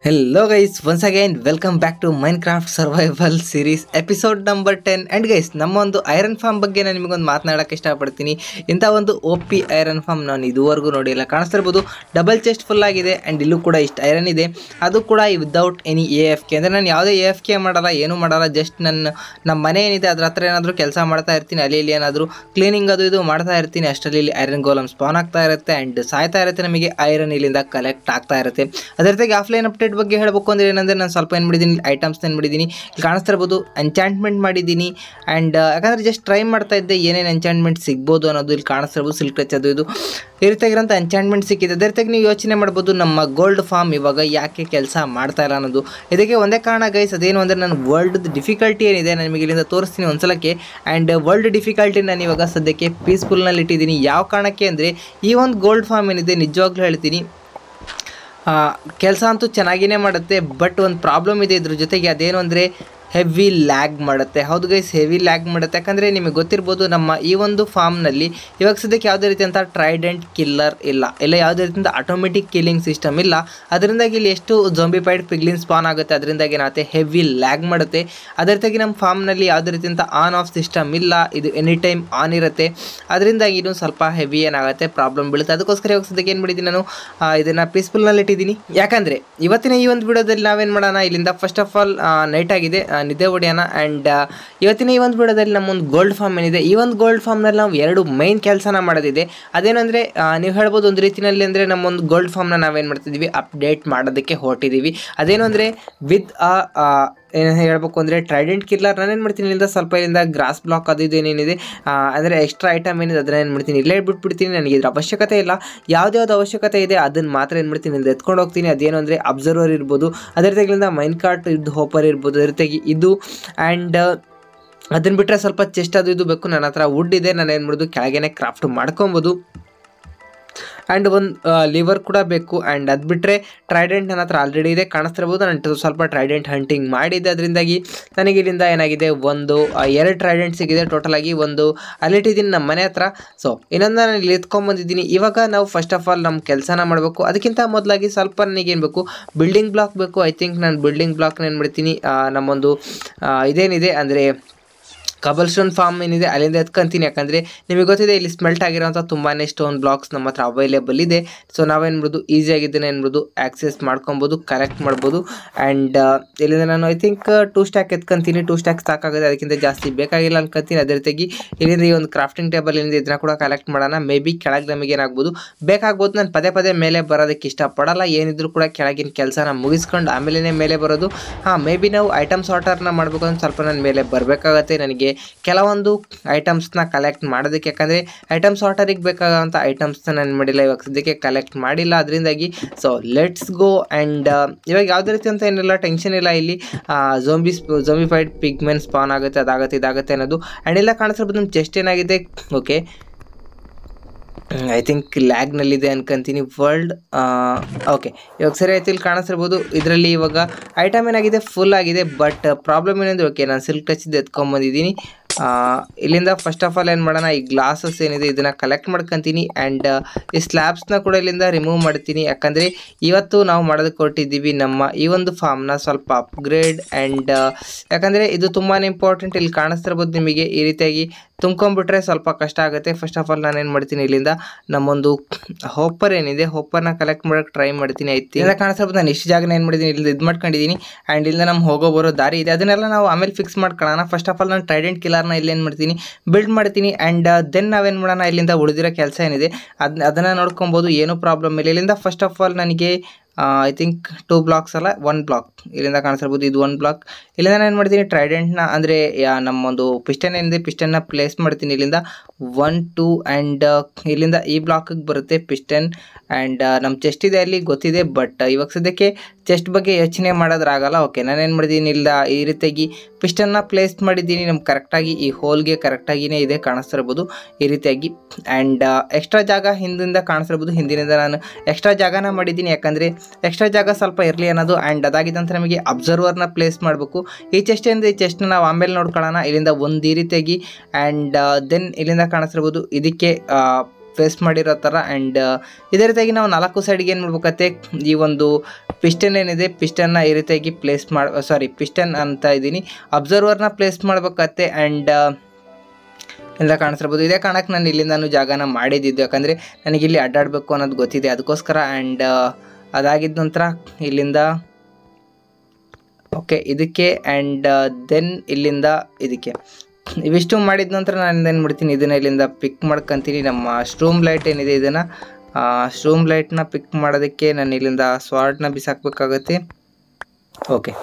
hello guys once again welcome back to Minecraft survival series episode number ten and guys ನಮ್ಮ ಒಂದು iron form ಬಗ್ಗೆ ನಾನು ನಿಮಗೊಂದು ಮಾತನಾಡೋಕ್ಕೆ ಇಷ್ಟಪಡ್ತೀನಿ ಇಂಥ ಒಂದು ಒ ಪಿ ಐರನ್ ಫಾರ್ಮ್ ನಾನು ಇದುವರೆಗೂ ನೋಡಿಲ್ಲ ಕಾಣಿಸ್ತಾ ಇರ್ಬೋದು ಡಬಲ್ ಚೆಸ್ಟ್ ಫುಲ್ ಆಗಿದೆ ಆ್ಯಂಡ್ ಇಲ್ಲೂ ಕೂಡ ಇಷ್ಟು ಐರನ್ ಇದೆ ಅದು ಕೂಡ without any A F K ಅಂದರೆ ನಾನು ಯಾವುದೇ ಎ ಎಫ್ ಕೆ ಮಾಡಲ್ಲ ಏನೂ ಮಾಡಲ್ಲ ಜಸ್ಟ್ ನನ್ನ ನಮ್ಮ ಮನೆ ಏನಿದೆ ಅದ್ರ ಹತ್ರ ಏನಾದರೂ ಕೆಲಸ ಮಾಡ್ತಾ ಇರ್ತೀನಿ ಅಲ್ಲಿ ಇಲ್ಲಿ ಏನಾದರೂ ಕ್ಲೀನಿಂಗ್ ಅದು ಇದು ಮಾಡ್ತಾ ಇರ್ತೀನಿ ಅಷ್ಟರಲ್ಲಿ ಇಲ್ಲಿ ಐರನ್ ಗೋಲಮ್ ಸ್ಪಾನ್ ಆಗ್ತಾ ಇರುತ್ತೆ ಆ್ಯಂಡ್ ಸಾಯ್ತಾ ಇರುತ್ತೆ ನಮಗೆ ಐರನ್ ಇಲ್ಲಿಂದ ಕಲೆಕ್ಟ್ ಆಗ್ತಾ ಇರುತ್ತೆ ಅದೇ ರೀತಿಯಾಗಿ ಆಫ್ಲೈನ್ ಅಪ್ಡೇಟ್ ಬಗ್ಗೆ ಹೇಳಬೇಕು ಅಂದರೆ ಏನಂದರೆ ನಾನು ಸ್ವಲ್ಪ ಏನು ಮಾಡಿದ್ದೀನಿ ಐಟಮ್ಸ್ ಏನು ಮಾಡಿದ್ದೀನಿ ಇಲ್ಲಿ ಕಾಣಿಸ್ತಾ ಇರ್ಬೋದು ಎಂಚಾಂಟ್ಮೆಂಟ್ ಮಾಡಿದ್ದೀನಿ ಆ್ಯಂಡ್ ಯಾಕಂದರೆ ಜಸ್ಟ್ ಟ್ರೈ ಮಾಡ್ತಾ ಇದ್ದೆ ಏನೇನು ಎಂಚಾಂಟ್ಮೆಂಟ್ ಸಿಗ್ಬೋದು ಅನ್ನೋದು ಇಲ್ಲಿ ಕಾಣಿಸ್ತಾ ಇರ್ಬೋದು ಸಿಲ್ಕ್ ಟಚ್ ಅದು ಇದು ಈ ರೀತಿಯಾಗಿರೋಂಥ ಎಂಚಾಂಟ್ಮೆಂಟ್ ಸಿಕ್ಕಿದೆ ಅದೇ ರೀತಿಯಾಗಿ ನೀವು ಯೋಚನೆ ಮಾಡ್ಬೋದು ನಮ್ಮ ಗೋಲ್ಡ್ ಫಾರ್ಮ್ ಇವಾಗ ಯಾಕೆ ಕೆಲಸ ಮಾಡ್ತಾ ಇಲ್ಲ ಅನ್ನೋದು ಇದಕ್ಕೆ ಒಂದೇ ಕಾರಣ ಗೈಸ್ ಅದೇನು ಅಂದರೆ ನಾನು ವರ್ಲ್ಡ್ ಡಿಫಿಕಲ್ಟಿ ಏನಿದೆ ನಾನು ನಿಮಗೆ ಇಲ್ಲಿಂದ ತೋರಿಸ್ತೀನಿ ಒಂದ್ಸಲಕ್ಕೆ ಆ್ಯಂಡ್ ವರ್ಲ್ಡ್ ಡಿಫಿಕಲ್ಟಿ ನಾನು ಇವಾಗ ಸದ್ಯಕ್ಕೆ ಪೀಸ್ಫುಲ್ನಲ್ಲಿ ಇಟ್ಟಿದ್ದೀನಿ ಯಾವ ಕಾರಣಕ್ಕೆ ಅಂದರೆ ಈ ಒಂದು ಗೋಲ್ಡ್ ಫಾರ್ಮ್ ಏನಿದೆ ನಿಜವಾಗ್ಲೂ ಹೇಳ್ತೀನಿ ಕೆಲಸ ಅಂತೂ ಚೆನ್ನಾಗಿಯೇ ಮಾಡುತ್ತೆ ಬಟ್ ಒಂದು ಪ್ರಾಬ್ಲಮ್ ಇದೆ ಇದ್ರ ಜೊತೆಗೆ ಅದೇನು ಅಂದರೆ ಹೆವಿ ಲ್ಯಾಗ್ ಮಾಡುತ್ತೆ ಹೌದು ಗೈಸ್ ಹೆವಿ ಲ್ಯಾಗ್ ಮಾಡುತ್ತೆ ಯಾಕಂದರೆ ನಿಮಗೆ ಗೊತ್ತಿರ್ಬೋದು ನಮ್ಮ ಈ ಒಂದು ಫಾರ್ಮ್ನಲ್ಲಿ ಇವಾಗ ಸದ್ಯಕ್ಕೆ ಯಾವುದೇ ರೀತಿಯಂಥ ಟ್ರೈಡೆಂಟ್ ಕಿಲ್ಲರ್ ಇಲ್ಲ ಇಲ್ಲ ಯಾವುದೇ ರೀತಿಯಿಂದ ಆಟೋಮೆಟಿಕ್ ಕಿಲ್ಲಿಂಗ್ ಸಿಸ್ಟಮ್ ಇಲ್ಲ ಅದರಿಂದಾಗಿ ಇಲ್ಲಿ ಎಷ್ಟು ಜೊಂಬಿಪೈಡ್ ಪಿಗ್ಲಿನ್ ಸ್ಪಾನ್ ಆಗುತ್ತೆ ಅದರಿಂದಾಗಿ ಏನಾಗುತ್ತೆ ಹೆವಿ ಲ್ಯಾಗ್ ಮಾಡುತ್ತೆ ಅದೇ ರೀತಿಯಾಗಿ ನಮ್ಮ ಫಾರ್ಮ್ನಲ್ಲಿ ಯಾವುದೇ ರೀತಿಯಂಥ ಆನ್ ಆಫ್ ಸಿಸ್ಟಮ್ ಇಲ್ಲ ಇದು ಎನಿ ಟೈಮ್ ಆನ್ ಇರುತ್ತೆ ಅದರಿಂದಾಗಿ ಇನ್ನೂ ಸ್ವಲ್ಪ ಹೆವಿ ಏನಾಗುತ್ತೆ ಪ್ರಾಬ್ಲಮ್ ಬೀಳುತ್ತೆ ಅದಕ್ಕೋಸ್ಕರ ಇವಾಗ ಸದ್ಯಕ್ಕೆ ಏನು ಮಾಡಿದ್ದೀನಿ ನಾನು ಆ, ಇದನ್ನ ಪೀಸ್ಫುಲ್ನಲ್ಲಿ ಇಟ್ಟಿದ್ದೀನಿ ಯಾಕಂದರೆ ಇವತ್ತಿನ ಈ ಒಂದು ವಿಡಿಯೋದಲ್ಲಿ ನಾವೇನು ಮಾಡೋಣ ಇಲ್ಲಿಂದ ಫಸ್ಟ್ ಆಫ್ ಆಲ್ ನೈಟ್ ಆಗಿದೆ ಆ, ನಿದ್ದೆ ಹೊಡೆಯೋಣ ಆ್ಯಂಡ್ ಇವತ್ತಿನ ಈ ಒಂದು ವಿಡಿಯೋದಲ್ಲಿ ನಮ್ಮೊಂದು ಗೋಲ್ಡ್ ಫಾರ್ಮ್ ಏನಿದೆ ಈ ಒಂದು ಗೋಲ್ಡ್ ಫಾರ್ಮ್ನಲ್ಲಿ ನಾವು ಎರಡು ಮೈನ್ ಕೆಲಸನ ಮಾಡೋದಿದೆ ಅದೇನಂದರೆ ನೀವು ಹೇಳ್ಬೋದು ಒಂದು ರೀತಿಯಲ್ಲಿ ಅಂದರೆ ನಮ್ಮೊಂದು ಗೋಲ್ಡ್ ಫಾರ್ಮ್ನ ನಾವೇನು ಮಾಡ್ತಿದ್ದೀವಿ ಅಪ್ಡೇಟ್ ಮಾಡೋದಕ್ಕೆ ಹೊರಟಿದ್ದೀವಿ ಅದೇನು ಅಂದರೆ ವಿತ್ ಆ ಏನು ಹೇಳ್ಬೇಕು ಅಂದರೆ ಟ್ರೈಡೆಂಟ್ ಕಿಲ್ಲರ್ ನಾನು ಏನು ಮಾಡ್ತೀನಿ ಇಲ್ಲಿಂದ ಸ್ವಲ್ಪ ಇಲ್ಲಿಂದ ಗ್ರಾಸ್ ಬ್ಲಾಕ್ ಅದು ಇದು ಏನೇನಿದೆ ಆ, ಅಂದರೆ ಎಕ್ಸ್ಟ್ರಾ ಐಟಮ್ ಏನಿದೆ ಅದನ್ನ ಏನು ಮಾಡ್ತೀನಿ ಇಲ್ಲೇ ಬಿಟ್ಬಿಡ್ತೀನಿ ನನಗೆ ಇದ್ರ ಅವಶ್ಯಕತೆ ಇಲ್ಲ ಯಾವ್ದು ಯಾವ್ದು ಅವಶ್ಯಕತೆ ಇದೆ ಅದನ್ನು ಮಾತ್ರ ಏನು ಮಾಡ್ತೀನಿ ಇಲ್ಲಿ ಎತ್ಕೊಂಡು ಹೋಗ್ತೀನಿ ಅದೇನು ಅಂದರೆ ಅಬ್ಸರ್ವರ್ ಇರ್ಬೋದು ಅದೇ ರೀತಿಯಾಗಿಂದ ಮೈನ್ ಕಾರ್ಟ್ ಇದು ಹೋಪರ್ ಇರ್ಬೋದು ಅದೇ ರೀತಿಯಾಗಿ ಇದು ಆ್ಯಂಡ್ ಅದನ್ನು ಬಿಟ್ಟರೆ ಸ್ವಲ್ಪ ಚೆಸ್ಟ್ ಅದು ಇದು ಬೇಕು ನನ್ನ ಹತ್ರ ವುಡ್ ಇದೆ ನಾನು ಏನು ಮಾಡೋದು ಕೆಳಗೇನೆ ಕ್ರಾಫ್ಟ್ ಮಾಡ್ಕೊಬೋದು ಆ್ಯಂಡ್ ಒಂದು ಲಿವರ್ ಕೂಡ ಬೇಕು ಆ್ಯಂಡ್ ಅದು ಬಿಟ್ಟರೆ ಟ್ರೈಡೆಂಟ್ ನನ್ನ ಹತ್ರ ಆಲ್ರೆಡಿ ಇದೆ ಕಾಣಿಸ್ತಿರ್ಬೋದು ನಾನು ಸ್ವಲ್ಪ ಟ್ರೈಡೆಂಟ್ ಹಂಟಿಂಗ್ ಮಾಡಿದ್ದೆ ಅದರಿಂದಾಗಿ ನನಗೆ ಇಲ್ಲಿಂದ ಏನಾಗಿದೆ ಒಂದು ಆ, ಎರಡು ಟ್ರೈಡೆಂಟ್ ಸಿಗಿದೆ ಟೋಟಲ್ ಆಗಿ ಒಂದು ಅಲ್ಲಿಟ್ಟಿದ್ದೀನಿ ನಮ್ಮ ಮನೆ ಹತ್ರ ಸೊ ಇನ್ನೊಂದು ನಾನು ಇಲ್ಲಿ ಎತ್ಕೊಂಬಂದಿದ್ದೀನಿ ಇವಾಗ ನಾವು ಫಸ್ಟ್ ಆಫ್ ಆಲ್ ನಮ್ಮ ಕೆಲಸನ ಮಾಡಬೇಕು ಅದಕ್ಕಿಂತ ಮೊದಲಾಗಿ ಸ್ವಲ್ಪ ನನಗೇನು ಬೇಕು ಬಿಲ್ಡಿಂಗ್ ಬ್ಲಾಕ್ ಬೇಕು ಐ ಥಿಂಕ್ ನಾನು ಬಿಲ್ಡಿಂಗ್ ಬ್ಲಾಕ್ನ ಏನು ಮಾಡ್ತೀನಿ ಆ, ನಮ್ಮೊಂದು ಆ, ಇದೇನಿದೆ ಅಂದರೆ ಕಬಲ್ ಸ್ಟೋನ್ ಫಾರ್ಮ್ ಏನಿದೆ ಅಲ್ಲಿಂದ ಎತ್ಕೊಂತೀನಿ ಯಾಕಂದರೆ ನಿಮಗೆ ಗೊತ್ತಿದೆ ಇಲ್ಲಿ ಸ್ಮೆಲ್ಟ್ ಆಗಿರೋಂಥ ತುಂಬಾ ಸ್ಟೋನ್ ಬ್ಲಾಕ್ಸ್ ನಮ್ಮ ಹತ್ರ ಅವೈಲೇಬಲ್ ಇದೆ ಸೊ ನಾವೇನು ಮಾಡ್ಬೋದು ಈಸಿಯಾಗಿ ಇದನ್ನ ಏನು ಮಾಡ್ಬೋದು ಆಕ್ಸೆಸ್ ಮಾಡ್ಕೊಬೋದು ಕಲೆಕ್ಟ್ ಮಾಡ್ಬೋದು ಆ್ಯಂಡ್ ಇಲ್ಲಿಂದ ನಾನು ಐ ಥಿಂಕ್ ಟೂ ಸ್ಟ್ಯಾಕ್ ಎತ್ಕೊಂತೀನಿ ಟೂ ಸ್ಟ್ಯಾಕ್ ಸಾಕಾಗುತ್ತೆ ಅದಕ್ಕಿಂತ ಜಾಸ್ತಿ ಬೇಕಾಗಿಲ್ಲ ಅನ್ಕೊಂತೀನಿ ಅದೇ ರೀತಿಯಾಗಿ ಇಲ್ಲಿಂದ ಈ ಒಂದು ಕ್ರಾಫ್ಟಿಂಗ್ ಟೇಬಲ್ ಏನಿದೆ ಇದನ್ನ ಕೂಡ ಕಲೆಕ್ಟ್ ಮಾಡೋಣ ಮೇ ಬಿ ಕೆಳಗೆ ನಮಗೆ ಏನಾಗ್ಬೋದು ಬೇಕಾಗ್ಬೋದು ನಾನು ಪದೇ ಪದೇ ಮೇಲೆ ಬರೋದಕ್ಕೆ ಇಷ್ಟಪಡಲ್ಲ ಏನಿದ್ರು ಕೂಡ ಕೆಳಗಿನ ಕೆಲಸನ ಮುಗಿಸ್ಕೊಂಡು ಆಮೇಲೆ ಮೇಲೆ ಬರೋದು ಹಾಂ ಮೇ ಬಿ ನಾವು ಐಟಮ್ ಸಾರ್ಟರ್ನ ಮಾಡಬೇಕು ಅಂತ ಸ್ವಲ್ಪ ನನ್ನ ಮೇಲೆ ಬರಬೇಕಾಗತ್ತೆ ನನಗೆ ಕೆಲವೊಂದು ಐಟಮ್ಸ್ನ ಕಲೆಕ್ಟ್ ಮಾಡೋದಕ್ಕೆ ಯಾಕಂದರೆ ಐಟಮ್ ಸಾರ್ಟರಿಗೆ ಬೇಕಾಗೋಂಥ ಐಟಮ್ಸ್ನ ನಾನು ಮಾಡಿಲ್ಲ ಇವಾಗ ಸದ್ಯಕ್ಕೆ ಕಲೆಕ್ಟ್ ಮಾಡಿಲ್ಲ ಅದರಿಂದಾಗಿ ಸೊ ಲೆಟ್ಸ್ ಗೋ ಆ್ಯಂಡ್ ಇವಾಗ ಯಾವುದೇ ರೀತಿ ಅಂತ ಏನಿಲ್ಲ ಟೆನ್ಷನ್ ಇಲ್ಲ ಇಲ್ಲಿ ಜೋಂಬಿ ಜೋಂಬಿಫೈಡ್ ಪಿಗ್ಮೆನ್ ಸ್ಪಾನ್ ಆಗುತ್ತೆ ಅದಾಗುತ್ತೆ ಇದಾಗುತ್ತೆ ಅನ್ನೋದು ಆ್ಯಂಡ್ ಎಲ್ಲ ಕಾಣಿಸ್ತಿರ್ಬೋದು ನಮ್ಮ ಚೆಸ್ಟ್ ಏನಾಗಿದೆ ಓಕೆ ಐ ಥಿಂಕ್ ಲ್ಯಾಗ್ನಲ್ಲಿದೆ ಅನ್ಕೊಂತೀನಿ ವರ್ಲ್ಡ್ ಓಕೆ ಇವಾಗ ಸರಿ ಆಯ್ತು ಇಲ್ಲಿ ಕಾಣಿಸ್ತಿರ್ಬೋದು ಇದರಲ್ಲಿ ಇವಾಗ ಐಟಮ್ ಏನಾಗಿದೆ ಫುಲ್ ಆಗಿದೆ ಬಟ್ ಪ್ರಾಬ್ಲಮ್ ಏನಂದ್ರೆ ಓಕೆ ನಾನು ಸಿಲ್ಕ್ ಟಚ್ದು ಎತ್ಕೊಂಬಂದಿದ್ದೀನಿ ಆ, ಇಲ್ಲಿಂದ ಫಸ್ಟ್ ಆಫ್ ಆಲ್ ಏನು ಮಾಡೋಣ ಈ ಗ್ಲಾಸಸ್ ಏನಿದೆ ಇದನ್ನು ಕಲೆಕ್ಟ್ ಮಾಡ್ಕೊತೀನಿ ಆ್ಯಂಡ್ ಈ ಸ್ಲ್ಯಾಬ್ಸ್ನ ಕೂಡ ಇಲ್ಲಿಂದ ರಿಮೂವ್ ಮಾಡ್ತೀನಿ ಯಾಕಂದರೆ ಇವತ್ತು ನಾವು ಮಾಡೋದಕ್ಕೆ ಹೊರಟಿದ್ದೀವಿ ನಮ್ಮ ಈ ಒಂದು ಫಾರ್ಮ್ನ ಸ್ವಲ್ಪ ಅಪ್ಗ್ರೇಡ್ ಆ್ಯಂಡ್ ಯಾಕಂದರೆ ಇದು ತುಂಬಾ ಇಂಪಾರ್ಟೆಂಟ್ ಇಲ್ಲಿ ಕಾಣಿಸ್ತಿರ್ಬೋದು ನಿಮಗೆ ಈ ರೀತಿಯಾಗಿ ತುಂಬ್ಕೊಂಡ್ಬಿಟ್ರೆ ಸ್ವಲ್ಪ ಕಷ್ಟ ಆಗುತ್ತೆ ಫಸ್ಟ್ ಆಫ್ ಆಲ್ ನಾನು ಏನು ಮಾಡ್ತೀನಿ ಇಲ್ಲಿಂದ ನಮ್ಮೊಂದು ಹೋಪರ್ ಏನಿದೆ ಹೋಪರ್ನ ಕಲೆಕ್ಟ್ ಮಾಡೋಕ್ಕೆ ಟ್ರೈ ಮಾಡ್ತೀನಿ ಐತಿ ಇಲ್ಲ ಕಾಣಿಸ್ತಿರ್ಬೋದು ನಾನು ಇಷ್ಟು ಜಾಗನ ಏನು ಮಾಡಿದ್ದೀನಿ ಇಲ್ಲಿ ಇದು ಮಾಡ್ಕೊಂಡಿದ್ದೀನಿ ಆ್ಯಂಡ್ ಇಲ್ಲಿಂದ ನಮ್ಮ ಹೋಗೋ ಬರೋ ದಾರಿ ಇದೆ ಅದನ್ನೆಲ್ಲ ನಾವು ಆಮೇಲೆ ಫಿಕ್ಸ್ ಮಾಡ್ಕೊಳ್ಳೋಣ ಫಸ್ಟ್ ಆಫ್ ಆಲ್ ನಾನು ಟ್ರೈಡೆಂಟ್ ಕಿಲ್ಲರ್ನ ಇಲ್ಲಿ ಏನು ಮಾಡ್ತೀನಿ ಬಿಲ್ಡ್ ಮಾಡ್ತೀನಿ ಆ್ಯಂಡ್ ದೆನ್ ನಾವೇನು ಮಾಡೋಣ ಇಲ್ಲಿಂದ ಉಳಿದಿರೋ ಕೆಲಸ ಏನಿದೆ ಅದನ್ನ ಅದನ್ನು ನೋಡ್ಕೊಬೋದು ಏನೂ ಪ್ರಾಬ್ಲಮ್ ಇಲ್ಲ ಇಲ್ಲಿಂದ ಫಸ್ಟ್ ಆಫ್ ಆಲ್ ನನಗೆ ಐ ಥಿಂಕ್ ಟೂ ಬ್ಲಾಕ್ಸ್ ಅಲ್ಲ ಒನ್ ಬ್ಲಾಕ್ ಇಲ್ಲಿಂದ ಕಾಣಿಸಿರ್ಬೋದು ಇದು ಒನ್ ಬ್ಲಾಕ್ ಇಲ್ಲಿಂದ ನಾನು ಏನು ಮಾಡ್ತೀನಿ ಟ್ರೈಡೆಂಟ್ನ ಅಂದರೆ ನಮ್ಮೊಂದು ಪಿಸ್ಟನ್ ಏನಿದೆ ಪಿಸ್ಟನ್ನ ಪ್ಲೇಸ್ ಮಾಡ್ತೀನಿ ಇಲ್ಲಿಂದ ಒನ್ ಟೂ ಆ್ಯಂಡ್ ಇಲ್ಲಿಂದ ಈ ಬ್ಲಾಕಿಗೆ ಬರುತ್ತೆ ಪಿಸ್ಟನ್ ಆ್ಯಂಡ್ ನಮ್ಮ ಚೆಸ್ಟ್ ಇದೆ ಅಲ್ಲಿ ಗೊತ್ತಿದೆ ಬಟ್ ಇವಾಗ ಸದ್ಯಕ್ಕೆ ಚೆಸ್ಟ್ ಬಗ್ಗೆ ಯೋಚನೆ ಮಾಡೋದ್ರಾಗಲ್ಲ ಓಕೆ ನಾನೇನು ಮಾಡಿದ್ದೀನಿ ಇಲ್ಲ ಈ ರೀತಿಯಾಗಿ ಪಿಸ್ಟನ್ನ ಪ್ಲೇಸ್ ಮಾಡಿದ್ದೀನಿ ನಮ್ಗೆ ಕರೆಕ್ಟಾಗಿ ಈ ಹೋಲ್ಗೆ ಕರೆಕ್ಟಾಗಿಯೇ ಇದೆ ಕಾಣಿಸ್ತಿರ್ಬೋದು ಈ ರೀತಿಯಾಗಿ ಆ್ಯಂಡ್ ಎಕ್ಸ್ಟ್ರಾ ಜಾಗ ಹಿಂದಿಂದ ಕಾಣಿಸ್ತಿರ್ಬೋದು ಹಿಂದಿನಿಂದ ನಾನು ಎಕ್ಸ್ಟ್ರಾ ಜಾಗನ ಮಾಡಿದ್ದೀನಿ ಯಾಕಂದರೆ ಎಕ್ಸ್ಟ್ರಾ ಜಾಗ ಸ್ವಲ್ಪ ಇರಲಿ ಅನ್ನೋದು ಆ್ಯಂಡ್ ಅದಾಗಿದೆ ಅಂತ ನಮಗೆ ಅಬ್ಸರ್ವರ್ನ ಪ್ಲೇಸ್ ಮಾಡಬೇಕು ಈ ಚೆಸ್ಟ್ ಏನಿದೆ ಈ ಚೆಸ್ಟ್ನ ನಾವು ಆಮೇಲೆ ನೋಡ್ಕೊಳ್ಳೋಣ ಇಲ್ಲಿಂದ ಒಂದು ಈ ರೀತಿಯಾಗಿ ಆ್ಯಂಡ್ ದೆನ್ ಇಲ್ಲಿಂದ ಕಾಣಿಸ್ತಿರ್ಬೋದು ಇದಕ್ಕೆ ಫೇಸ್ ಮಾಡಿರೋ ಥರ ಆ್ಯಂಡ್ ಇದೇ ರೀತಿಯಾಗಿ ನಾವು ನಾಲ್ಕು ಸೈಡ್ಗೆ ಏನು ಮಾಡ್ಬೇಕತ್ತೆ ಈ ಒಂದು ಪಿಸ್ಟನ್ ಏನಿದೆ ಪಿಸ್ಟನ್ನ ಈ ರೀತಿಯಾಗಿ ಪ್ಲೇಸ್ ಮಾಡಿ ಸಾರಿ ಪಿಸ್ಟನ್ ಅಂತ ಇದ್ದೀನಿ ಅಬ್ಸರ್ವರ್ನ ಪ್ಲೇಸ್ ಮಾಡ್ಬೇಕತ್ತೆ ಆ್ಯಂಡ್ ಎಲ್ಲ ಕಾಣಿಸಿರ್ಬೋದು ಇದೇ ಕಾರಣಕ್ಕೆ ನಾನು ಇಲ್ಲಿಂದ ಜಾಗನ ಮಾಡಿದ್ದಿದ್ದು ಯಾಕಂದರೆ ನನಗೆ ಇಲ್ಲಿ ಅಡ್ಡಾಡಬೇಕು ಅನ್ನೋದು ಗೊತ್ತಿದೆ ಅದಕ್ಕೋಸ್ಕರ ಆ್ಯಂಡ್ ಅದಾಗಿದ್ದ ನಂತರ ಇಲ್ಲಿಂದ ಓಕೆ ಇದಕ್ಕೆ ಆ್ಯಂಡ್ ದೆನ್ ಇಲ್ಲಿಂದ ಇದಕ್ಕೆ ಇವಿಷ್ಟು ಮಾಡಿದ ನಂತರ ನಾನು ಏನು ಮಾಡ್ತೀನಿ ಇದನ್ನು ಇಲ್ಲಿಂದ ಪಿಕ್ ಮಾಡ್ಕೊತೀನಿ ನಮ್ಮ ಸ್ಟ್ರೂಮ್ ಲೈಟ್ ಏನಿದೆ ಇದನ್ನು ಸ್ಟ್ರೂಮ್ ಲೈಟ್ನ ಪಿಕ್ ಮಾಡೋದಕ್ಕೆ ನಾನು ಇಲ್ಲಿಂದ ಸ್ವಾರ್ಡ್ನ ಬಿಸಾಕಬೇಕಾಗತ್ತೆ ಓಕೆ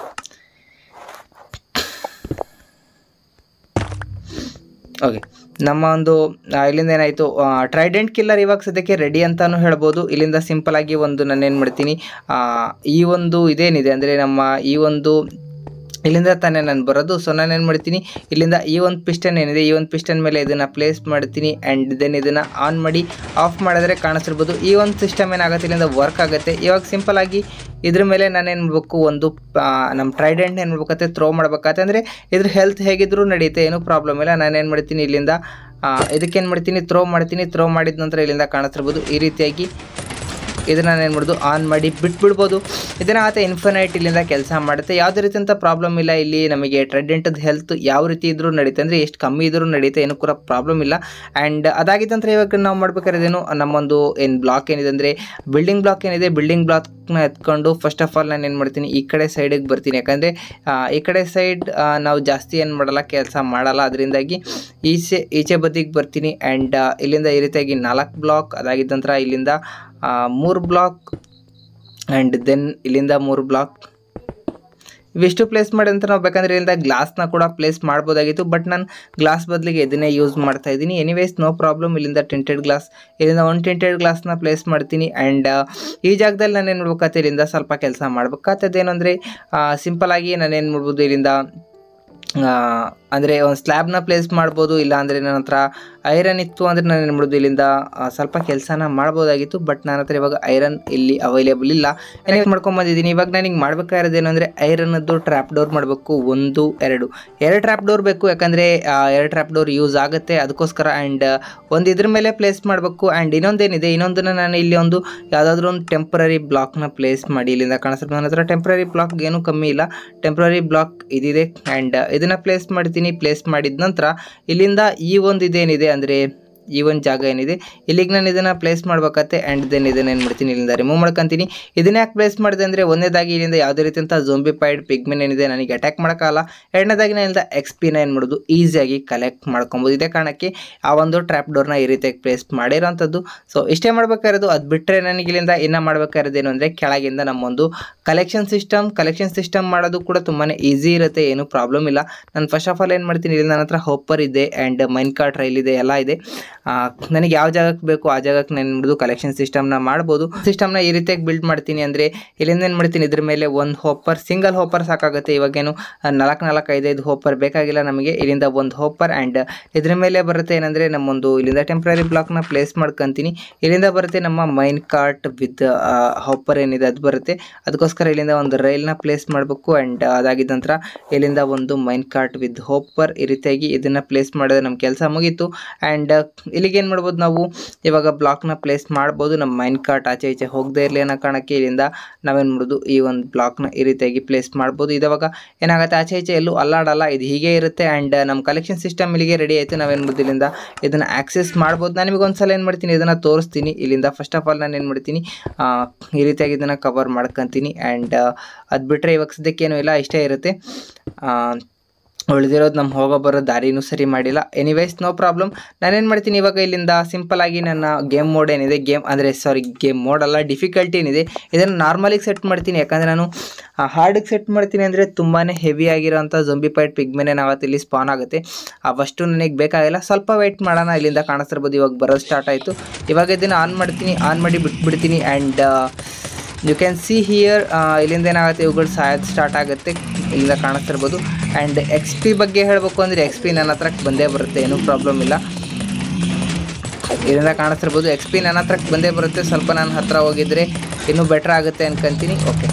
ಓಕೆ ನಮ್ಮ ಒಂದು ಆ, ಇಲ್ಲಿಂದ ಏನಾಯಿತು ಟ್ರೈಡೆಂಟ್ ಕಿಲ್ಲರ್ ಇವಾಗ ಸದ್ಯಕ್ಕೆ ರೆಡಿ ಅಂತಾನು ಹೇಳ್ಬೋದು ಇಲ್ಲಿಂದ ಸಿಂಪಲ್ ಆಗಿ ಒಂದು ನಾನು ಏನು ಮಾಡ್ತೀನಿ ಆ, ಈ ಒಂದು ಇದೇನಿದೆ ಅಂದರೆ ನಮ್ಮ ಈ ಒಂದು ಇಲ್ಲಿಂದ ತಾನೇ ನಾನು ಬರೋದು ಸೊ ನಾನು ಏನು ಮಾಡ್ತೀನಿ ಇಲ್ಲಿಂದ ಈ ಒಂದು ಪಿಸ್ಟನ್ ಏನಿದೆ ಈ ಒಂದು ಪಿಸ್ಟನ್ ಮೇಲೆ ಇದನ್ನು ಪ್ಲೇಸ್ ಮಾಡ್ತೀನಿ ಆ್ಯಂಡ್ ದೆನ್ ಇದನ್ನು ಆನ್ ಮಾಡಿ ಆಫ್ ಮಾಡಿದ್ರೆ ಕಾಣಿಸಿರ್ಬೋದು ಈ ಒಂದು ಸಿಸ್ಟಮ್ ಏನಾಗುತ್ತೆ ಇಲ್ಲಿಂದ ವರ್ಕ್ ಆಗುತ್ತೆ ಇವಾಗ ಸಿಂಪಲ್ ಆಗಿ ಇದ್ರ ಮೇಲೆ ನಾನು ಏನು ಮಾಡಬೇಕು ಒಂದು ಆ, ನಮ್ಮ ಟ್ರೈಡೆಂಟ್ ಏನು ಮಾಡ್ಬೇಕತ್ತೆ ಥ್ರೋ ಮಾಡ್ಬೇಕಾಗತ್ತೆ ಅಂದರೆ ಇದ್ರ ಹೆಲ್ತ್ ಹೇಗಿದ್ರೂ ನಡೆಯುತ್ತೆ ಏನೂ ಪ್ರಾಬ್ಲಮ್ ಇಲ್ಲ ನಾನು ಏನು ಮಾಡ್ತೀನಿ ಇಲ್ಲಿಂದ ಇದಕ್ಕೇನು ಮಾಡ್ತೀನಿ ಥ್ರೋ ಮಾಡ್ತೀನಿ ಥ್ರೋ ಮಾಡಿದ ನಂತರ ಇಲ್ಲಿಂದ ಕಾಣಿಸ್ತಿರ್ಬೋದು ಈ ರೀತಿಯಾಗಿ ಇದನ್ನ ನಾನು ಏನು ಮಾಡೋದು ಆನ್ ಮಾಡಿ ಬಿಟ್ಬಿಡ್ಬೋದು ಇದನ್ನ ಆತ ಇನ್ಫಿನೈಟ್ ಇಲ್ಲಿಂದ ಕೆಲಸ ಮಾಡುತ್ತೆ ಯಾವುದೇ ರೀತಿಯಂಥ ಪ್ರಾಬ್ಲಮ್ ಇಲ್ಲ ಇಲ್ಲಿ ನಮಗೆ ಟ್ರೆಡೆಂಟದ ಹೆಲ್ತ್ ಯಾವ ರೀತಿ ಇದ್ರೂ ನಡೆಯುತ್ತೆ ಅಂದರೆ ಎಷ್ಟು ಕಮ್ಮಿ ಇದ್ರೂ ನಡೆಯುತ್ತೆ ಏನೂ ಕೂಡ ಪ್ರಾಬ್ಲಮ್ ಇಲ್ಲ ಆ್ಯಂಡ್ ಅದಾಗಿದ್ದ ನಂತರ ಇವಾಗ ನಾವು ಮಾಡ್ಬೇಕಾದ್ರೇನು ನಮ್ಮೊಂದು ಏನು ಬ್ಲಾಕ್ ಏನಿದೆ ಅಂದರೆ ಬಿಲ್ಡಿಂಗ್ ಬ್ಲಾಕ್ ಏನಿದೆ ಬಿಲ್ಡಿಂಗ್ ಬ್ಲಾಕ್ನ ಎತ್ಕೊಂಡು ಫಸ್ಟ್ ಆಫ್ ಆಲ್ ನಾನು ಏನು ಮಾಡ್ತೀನಿ ಈ ಕಡೆ ಸೈಡಿಗೆ ಬರ್ತೀನಿ ಯಾಕಂದರೆ ಈ ಕಡೆ ಸೈಡ್ ನಾವು ಜಾಸ್ತಿ ಏನು ಮಾಡಲ್ಲ ಕೆಲಸ ಮಾಡಲ್ಲ ಅದರಿಂದಾಗಿ ಈಚೆ ಈಚೆ ಬದಿಗೆ ಬರ್ತೀನಿ ಆ್ಯಂಡ್ ಇಲ್ಲಿಂದ ಈ ರೀತಿಯಾಗಿ ನಾಲ್ಕು ಬ್ಲಾಕ್ ಅದಾಗಿದ್ದ ನಂತರ ಇಲ್ಲಿಂದ ಮೂರು ಬ್ಲಾಕ್ ಆ್ಯಂಡ್ ದೆನ್ ಇಲ್ಲಿಂದ ಮೂರು ಬ್ಲಾಕ್ ಇವಿಷ್ಟು ಪ್ಲೇಸ್ ಮಾಡಿ ಅಂತ ನಾವು ಬೇಕಂದ್ರೆ ಇಲ್ಲಿಂದ ಗ್ಲಾಸ್ನ ಕೂಡ ಪ್ಲೇಸ್ ಮಾಡ್ಬೋದಾಗಿತ್ತು ಬಟ್ ನಾನು ಗ್ಲಾಸ್ ಬದಲಿಗೆ ಇದನ್ನೇ ಯೂಸ್ ಮಾಡ್ತಾ ಇದ್ದೀನಿ ಎನಿವೇಸ್ ನೋ ಪ್ರಾಬ್ಲಮ್ ಇಲ್ಲಿಂದ ಟೆಂಟೆಡ್ ಗ್ಲಾಸ್ ಇಲ್ಲಿಂದ ಒನ್ ಟೆಂಟೆಡ್ ಗ್ಲಾಸ್ನ ಪ್ಲೇಸ್ ಮಾಡ್ತೀನಿ ಆ್ಯಂಡ್ ಈ ಜಾಗದಲ್ಲಿ ನಾನು ಏನು ಮಾಡ್ಬೇಕಾಗ್ತದೆ ಇಲ್ಲಿಂದ ಸ್ವಲ್ಪ ಕೆಲಸ ಮಾಡ್ಬೇಕಾಗ್ತದೇನು ಅಂದರೆ ಸಿಂಪಲ್ ಆಗಿ ನಾನು ಏನು ಮಾಡ್ಬೋದು ಇಲ್ಲಿಂದ ಅಂದರೆ ಒಂದು ಸ್ಲ್ಯಾಬ್ನ ಪ್ಲೇಸ್ ಮಾಡ್ಬೋದು ಇಲ್ಲ ಅಂದರೆ ನನ್ನ ಹತ್ರ ಐರನ್ ಇತ್ತು ಅಂದರೆ ನಾನು ಏನು ಮಾಡೋದು ಇಲ್ಲಿಂದ ಆ, ಸ್ವಲ್ಪ ಕೆಲಸನ ಮಾಡ್ಬೋದಾಗಿತ್ತು ಬಟ್ ನನ್ನ ಹತ್ರ ಇವಾಗ ಐರನ್ ಇಲ್ಲಿ ಅವೈಲೇಬಲ್ ಇಲ್ಲ ಏನು ಮಾಡ್ಕೊಂಬಂದಿದ್ದೀನಿ ಇವಾಗ ನನಗೆ ಮಾಡ್ಬೇಕಾಗಿರೋದು ಏನು ಅಂದರೆ ಐರನ್ನದ್ದು ಟ್ರ್ಯಾಪ್ ಡೋರ್ ಮಾಡಬೇಕು ಒಂದು ಎರಡು ಎರಡು ಟ್ರ್ಯಾಪ್ ಡೋರ್ ಬೇಕು ಯಾಕಂದರೆ ಎರಡು ಟ್ರ್ಯಾಪ್ ಡೋರ್ ಯೂಸ್ ಆಗುತ್ತೆ ಅದಕ್ಕೋಸ್ಕರ ಆ್ಯಂಡ್ ಒಂದು ಇದ್ರ ಮೇಲೆ ಪ್ಲೇಸ್ ಮಾಡಬೇಕು ಆ್ಯಂಡ್ ಇನ್ನೊಂದೇನಿದೆ ಇನ್ನೊಂದನ್ನು ನಾನು ಇಲ್ಲಿ ಒಂದು ಯಾವುದಾದ್ರೂ ಒಂದು ಟೆಂಪ್ರರಿ ಬ್ಲಾಕ್ನ ಪ್ಲೇಸ್ ಮಾಡಿ ಇಲ್ಲಿಂದ ಕಾಣಿಸುತ್ತೆ ನನ್ನ ಹತ್ರ ಟೆಂಪ್ರರಿ ಬ್ಲಾಕ್ ಏನೂ ಕಮ್ಮಿ ಇಲ್ಲ ಟೆಂಪ್ರರಿ ಬ್ಲಾಕ್ ಇದಿದೆ ಆ್ಯಂಡ್ ಇದನ್ನು ಪ್ಲೇಸ್ ಮಾಡ್ತೀನಿ ಪ್ಲೇಸ್ ಮಾಡಿದ ನಂತರ ಇಲ್ಲಿಂದ ಈ ಒಂದು ಇದೇನಿದೆ ಅಂದರೆ ಈ ಒಂದು ಜಾಗ ಏನಿದೆ ಇಲ್ಲಿಗೆ ನಾನು ಇದನ್ನು ಪ್ಲೇಸ್ ಮಾಡ್ಬೇಕತ್ತೆ ಆ್ಯಂಡ್ ದೆನ್ ಇದನ್ನು ಏನು ಮಾಡ್ತೀನಿ ಇಲ್ಲಿಂದ ರಿಮೂವ್ ಮಾಡ್ಕೊತೀನಿ ಇದನ್ನ ಯಾಕೆ ಪ್ಲೇಸ್ ಮಾಡಿದೆ ಅಂದರೆ ಒಂದನೇದಾಗಿ ಇಲ್ಲಿಂದ ಯಾವುದೇ ರೀತಿಯಂಥ ಜೊಂಬಿಫೈಡ್ ಪಿಗ್ಮೆನ್ ಏನಿದೆ ನನಗೆ ಅಟ್ಯಾಕ್ ಮಾಡೋಕ್ಕಾಗಲ್ಲ ಎರಡನೇದಾಗಿ ನಾನು ಇಲ್ಲಿಂದ ಎಕ್ಸ್ ಪಿನ ಏನು ಮಾಡೋದು ಈಸಿಯಾಗಿ ಕಲೆಕ್ಟ್ ಮಾಡ್ಕೊಬೋದು ಇದೇ ಕಾರಣಕ್ಕೆ ಆ ಒಂದು ಟ್ರ್ಯಾಪ್ ಡೋರ್ನ ಈ ರೀತಿಯಾಗಿ ಪ್ಲೇಸ್ ಮಾಡಿರೋಂಥದ್ದು ಸೊ ಇಷ್ಟೇ ಮಾಡ್ಬೇಕಾಗಿರೋದು ಅದು ಬಿಟ್ಟರೆ ನನಗೆ ಇಲ್ಲಿಂದ ಇನ್ನೂ ಮಾಡ್ಬೇಕಾಗಿರೋದು ಏನು ಅಂದರೆ ಕೆಳಗಿಂದ ನಮ್ಮೊಂದು ಕಲೆಕ್ಷನ್ ಸಿಸ್ಟಮ್ ಕಲೆಕ್ಷನ್ ಸಿಸ್ಟಮ್ ಮಾಡೋದು ಕೂಡ ತುಂಬಾ ಈಸಿ ಇರುತ್ತೆ ಏನೂ ಪ್ರಾಬ್ಲಮ್ ಇಲ್ಲ ನಾನು ಫಸ್ಟ್ ಆಫ್ ಆಲ್ ಏನು ಮಾಡ್ತೀನಿ ಇಲ್ಲಿ ನನ್ನ ಹತ್ರ ಹೋಪರ್ ಇದೆ ಆ್ಯಂಡ್ ಮೈನ್ ಕಾರ್ಟ್ ರೈಲ್ ಇದೆ ಎಲ್ಲ ಇದೆ ಆ, ನನಗೆ ಯಾವ ಜಾಗಕ್ಕೆ ಬೇಕು ಆ ಜಾಗಕ್ಕೆ ನಾನು ಬಿಡೋದು ಕಲೆಕ್ಷನ್ ಸಿಸ್ಟಮ್ನ ಮಾಡ್ಬೋದು ಸಿಸ್ಟಮ್ನ ಈ ರೀತಿಯಾಗಿ ಬಿಲ್ಡ್ ಮಾಡ್ತೀನಿ ಅಂದರೆ ಇಲ್ಲಿಂದ ಏನು ಮಾಡ್ತೀನಿ ಇದ್ರ ಮೇಲೆ ಒಂದು ಹೋಪರ್ ಸಿಂಗಲ್ ಹೋಪರ್ ಸಾಕಾಗುತ್ತೆ ಇವಾಗೇನು ನಾಲ್ಕು ನಾಲ್ಕು ಐದೈದು ಹೋಪರ್ ಬೇಕಾಗಿಲ್ಲ ನಮಗೆ ಇಲ್ಲಿಂದ ಒಂದು ಹೋಪರ್ ಆ್ಯಂಡ್ ಇದ್ರ ಮೇಲೆ ಬರುತ್ತೆ ಏನಂದರೆ ನಮ್ಮೊಂದು ಇಲ್ಲಿಂದ ಟೆಂಪ್ರರಿ ಬ್ಲಾಕ್ನ ಪ್ಲೇಸ್ ಮಾಡ್ಕೊತೀನಿ ಇಲ್ಲಿಂದ ಬರುತ್ತೆ ನಮ್ಮ ಮೈನ್ ಕಾರ್ಟ್ ವಿತ್ ಹಾಪರ್ ಏನಿದೆ ಅದು ಬರುತ್ತೆ ಅದಕ್ಕೋಸ್ಕರ ಇಲ್ಲಿಂದ ಒಂದು ರೈಲ್ನ ಪ್ಲೇಸ್ ಮಾಡಬೇಕು ಆ್ಯಂಡ್ ಅದಾಗಿದ್ದ ನಂತರ ಇಲ್ಲಿಂದ ಒಂದು ಮೈನ್ ಕಾರ್ಟ್ ವಿತ್ ಹೋಪರ್ ಈ ರೀತಿಯಾಗಿ ಇದನ್ನು ಪ್ಲೇಸ್ ಮಾಡಿದ್ರೆ ನಮ್ಮ ಕೆಲಸ ಮುಗೀತು ಆ್ಯಂಡ್ ಇಲ್ಲಿಗೆ ಏನು ಮಾಡ್ಬೋದು ನಾವು ಇವಾಗ ಬ್ಲಾಕ್ನ ಪ್ಲೇಸ್ ಮಾಡ್ಬೋದು ನಮ್ಮ ಮೈನ್ ಕಾರ್ಟ್ ಆಚೆ ಈಚೆ ಹೋಗದೇ ಇರಲಿ ಅನ್ನೋ ಕಾರಣಕ್ಕೆ ಇಲ್ಲಿಂದ ನಾವೇನು ಮಾಡೋದು ಈ ಒಂದು ಬ್ಲಾಕ್ನ ಈ ರೀತಿಯಾಗಿ ಪ್ಲೇಸ್ ಮಾಡ್ಬೋದು ಇದಾವಾಗ ಏನಾಗುತ್ತೆ ಆಚೆ ಈಚೆ ಎಲ್ಲೂ ಅಲ್ಲಾಡಲ್ಲ ಇದು ಹೀಗೆ ಇರುತ್ತೆ ಆ್ಯಂಡ್ ನಮ್ಮ ಕಲೆಕ್ಷನ್ ಸಿಸ್ಟಮ್ ಇಲ್ಲಿಗೆ ರೆಡಿ ಆಯಿತು ನಾವೇನು ಮಾಡೋದು ಇಲ್ಲಿಂದ ಇದನ್ನು ಆಕ್ಸೆಸ್ ಮಾಡ್ಬೋದು ನಾನು ನಿಮಗೆ ಒಂದ್ಸಲ ಏನು ಮಾಡ್ತೀನಿ ಇದನ್ನು ತೋರಿಸ್ತೀನಿ ಇಲ್ಲಿಂದ ಫಸ್ಟ್ ಆಫ್ ಆಲ್ ನಾನು ಏನು ಮಾಡ್ತೀನಿ ಆ, ಈ ರೀತಿಯಾಗಿ ಇದನ್ನು ಕವರ್ ಮಾಡ್ಕೊತೀನಿ ಆ್ಯಂಡ್ ಅದು ಬಿಟ್ಟರೆ ಇವಾಗ ಸದ್ಯಕ್ಕೇನು ಇಲ್ಲ ಇಷ್ಟೇ ಇರುತ್ತೆ ಆ, ಉಳಿದಿರೋದು ನಮ್ಮ ಹೋಗೋ ಬರೋ ದಾರಿನೂ ಸರಿ ಮಾಡಿಲ್ಲ ಎನಿವೇಸ್ ನೋ ಪ್ರಾಬ್ಲಮ್ ನಾನೇನು ಮಾಡ್ತೀನಿ ಇವಾಗ ಇಲ್ಲಿಂದ ಸಿಂಪಲ್ ಆಗಿ ನನ್ನ ಗೇಮ್ ಮೋಡ್ ಏನಿದೆ ಗೇಮ್ ಅಂದರೆ ಸಾರಿ ಗೇಮ್ ಮೋಡ್ ಅಲ್ಲ ಡಿಫಿಕಲ್ಟಿ ಏನಿದೆ ಇದನ್ನು ನಾರ್ಮಲಿಗೆ ಸೆಟ್ ಮಾಡ್ತೀನಿ ಯಾಕಂದರೆ ನಾನು ಹಾರ್ಡಿಗೆ ಸೆಟ್ ಮಾಡ್ತೀನಿ ಅಂದರೆ ತುಂಬಾ ಹೆವಿ ಆಗಿರೋಂಥ ಜೊಂಬಿಪೈಡ್ ಪಿಗ್ಮೆನೆ ನಾವತ್ತು ಇಲ್ಲಿ ಸ್ಪಾನ್ ಆಗುತ್ತೆ ಅವಷ್ಟು ನನಗೆ ಬೇಕಾಗಿಲ್ಲ ಸ್ವಲ್ಪ ವೆಯ್ಟ್ ಮಾಡೋಣ ಇಲ್ಲಿಂದ ಕಾಣಿಸ್ತಿರ್ಬೋದು ಇವಾಗ ಬರೋದು ಸ್ಟಾರ್ಟ್ ಆಯಿತು ಇವಾಗ ಇದನ್ನು ಆನ್ ಮಾಡ್ತೀನಿ ಆನ್ ಮಾಡಿ ಬಿಟ್ಬಿಡ್ತೀನಿ and you can see here ಇಲ್ಲಿಂದ ಏನಾಗುತ್ತೆ ಇವುಗಳು ಸಾಯೋದು ಸ್ಟಾರ್ಟ್ ಆಗುತ್ತೆ ಇಲ್ಲಿಂದ ಕಾಣಿಸ್ತಿರ್ಬೋದು ಆ್ಯಂಡ್ ಎಕ್ಸ್ ಪಿ ಬಗ್ಗೆ ಹೇಳಬೇಕು ಅಂದರೆ ಎಕ್ಸ್ ಪಿ ನನ್ನ ಹತ್ರಕ್ಕೆ ಬಂದೇ ಬರುತ್ತೆ ಏನೂ ಪ್ರಾಬ್ಲಮ್ ಇಲ್ಲ ಇದರಿಂದ ಕಾಣಿಸ್ತಿರ್ಬೋದು ಎಕ್ಸ್ ಪಿ ನನ್ನ ಹತ್ರಕ್ಕೆ ಬಂದೇ ಬರುತ್ತೆ ಸ್ವಲ್ಪ ನನ್ನ ಹತ್ರ ಹೋಗಿದ್ರೆ ಇನ್ನೂ ಬೆಟ್ರ್ ಆಗುತ್ತೆ ಅನ್ಕೊಂತೀನಿ ಓಕೆ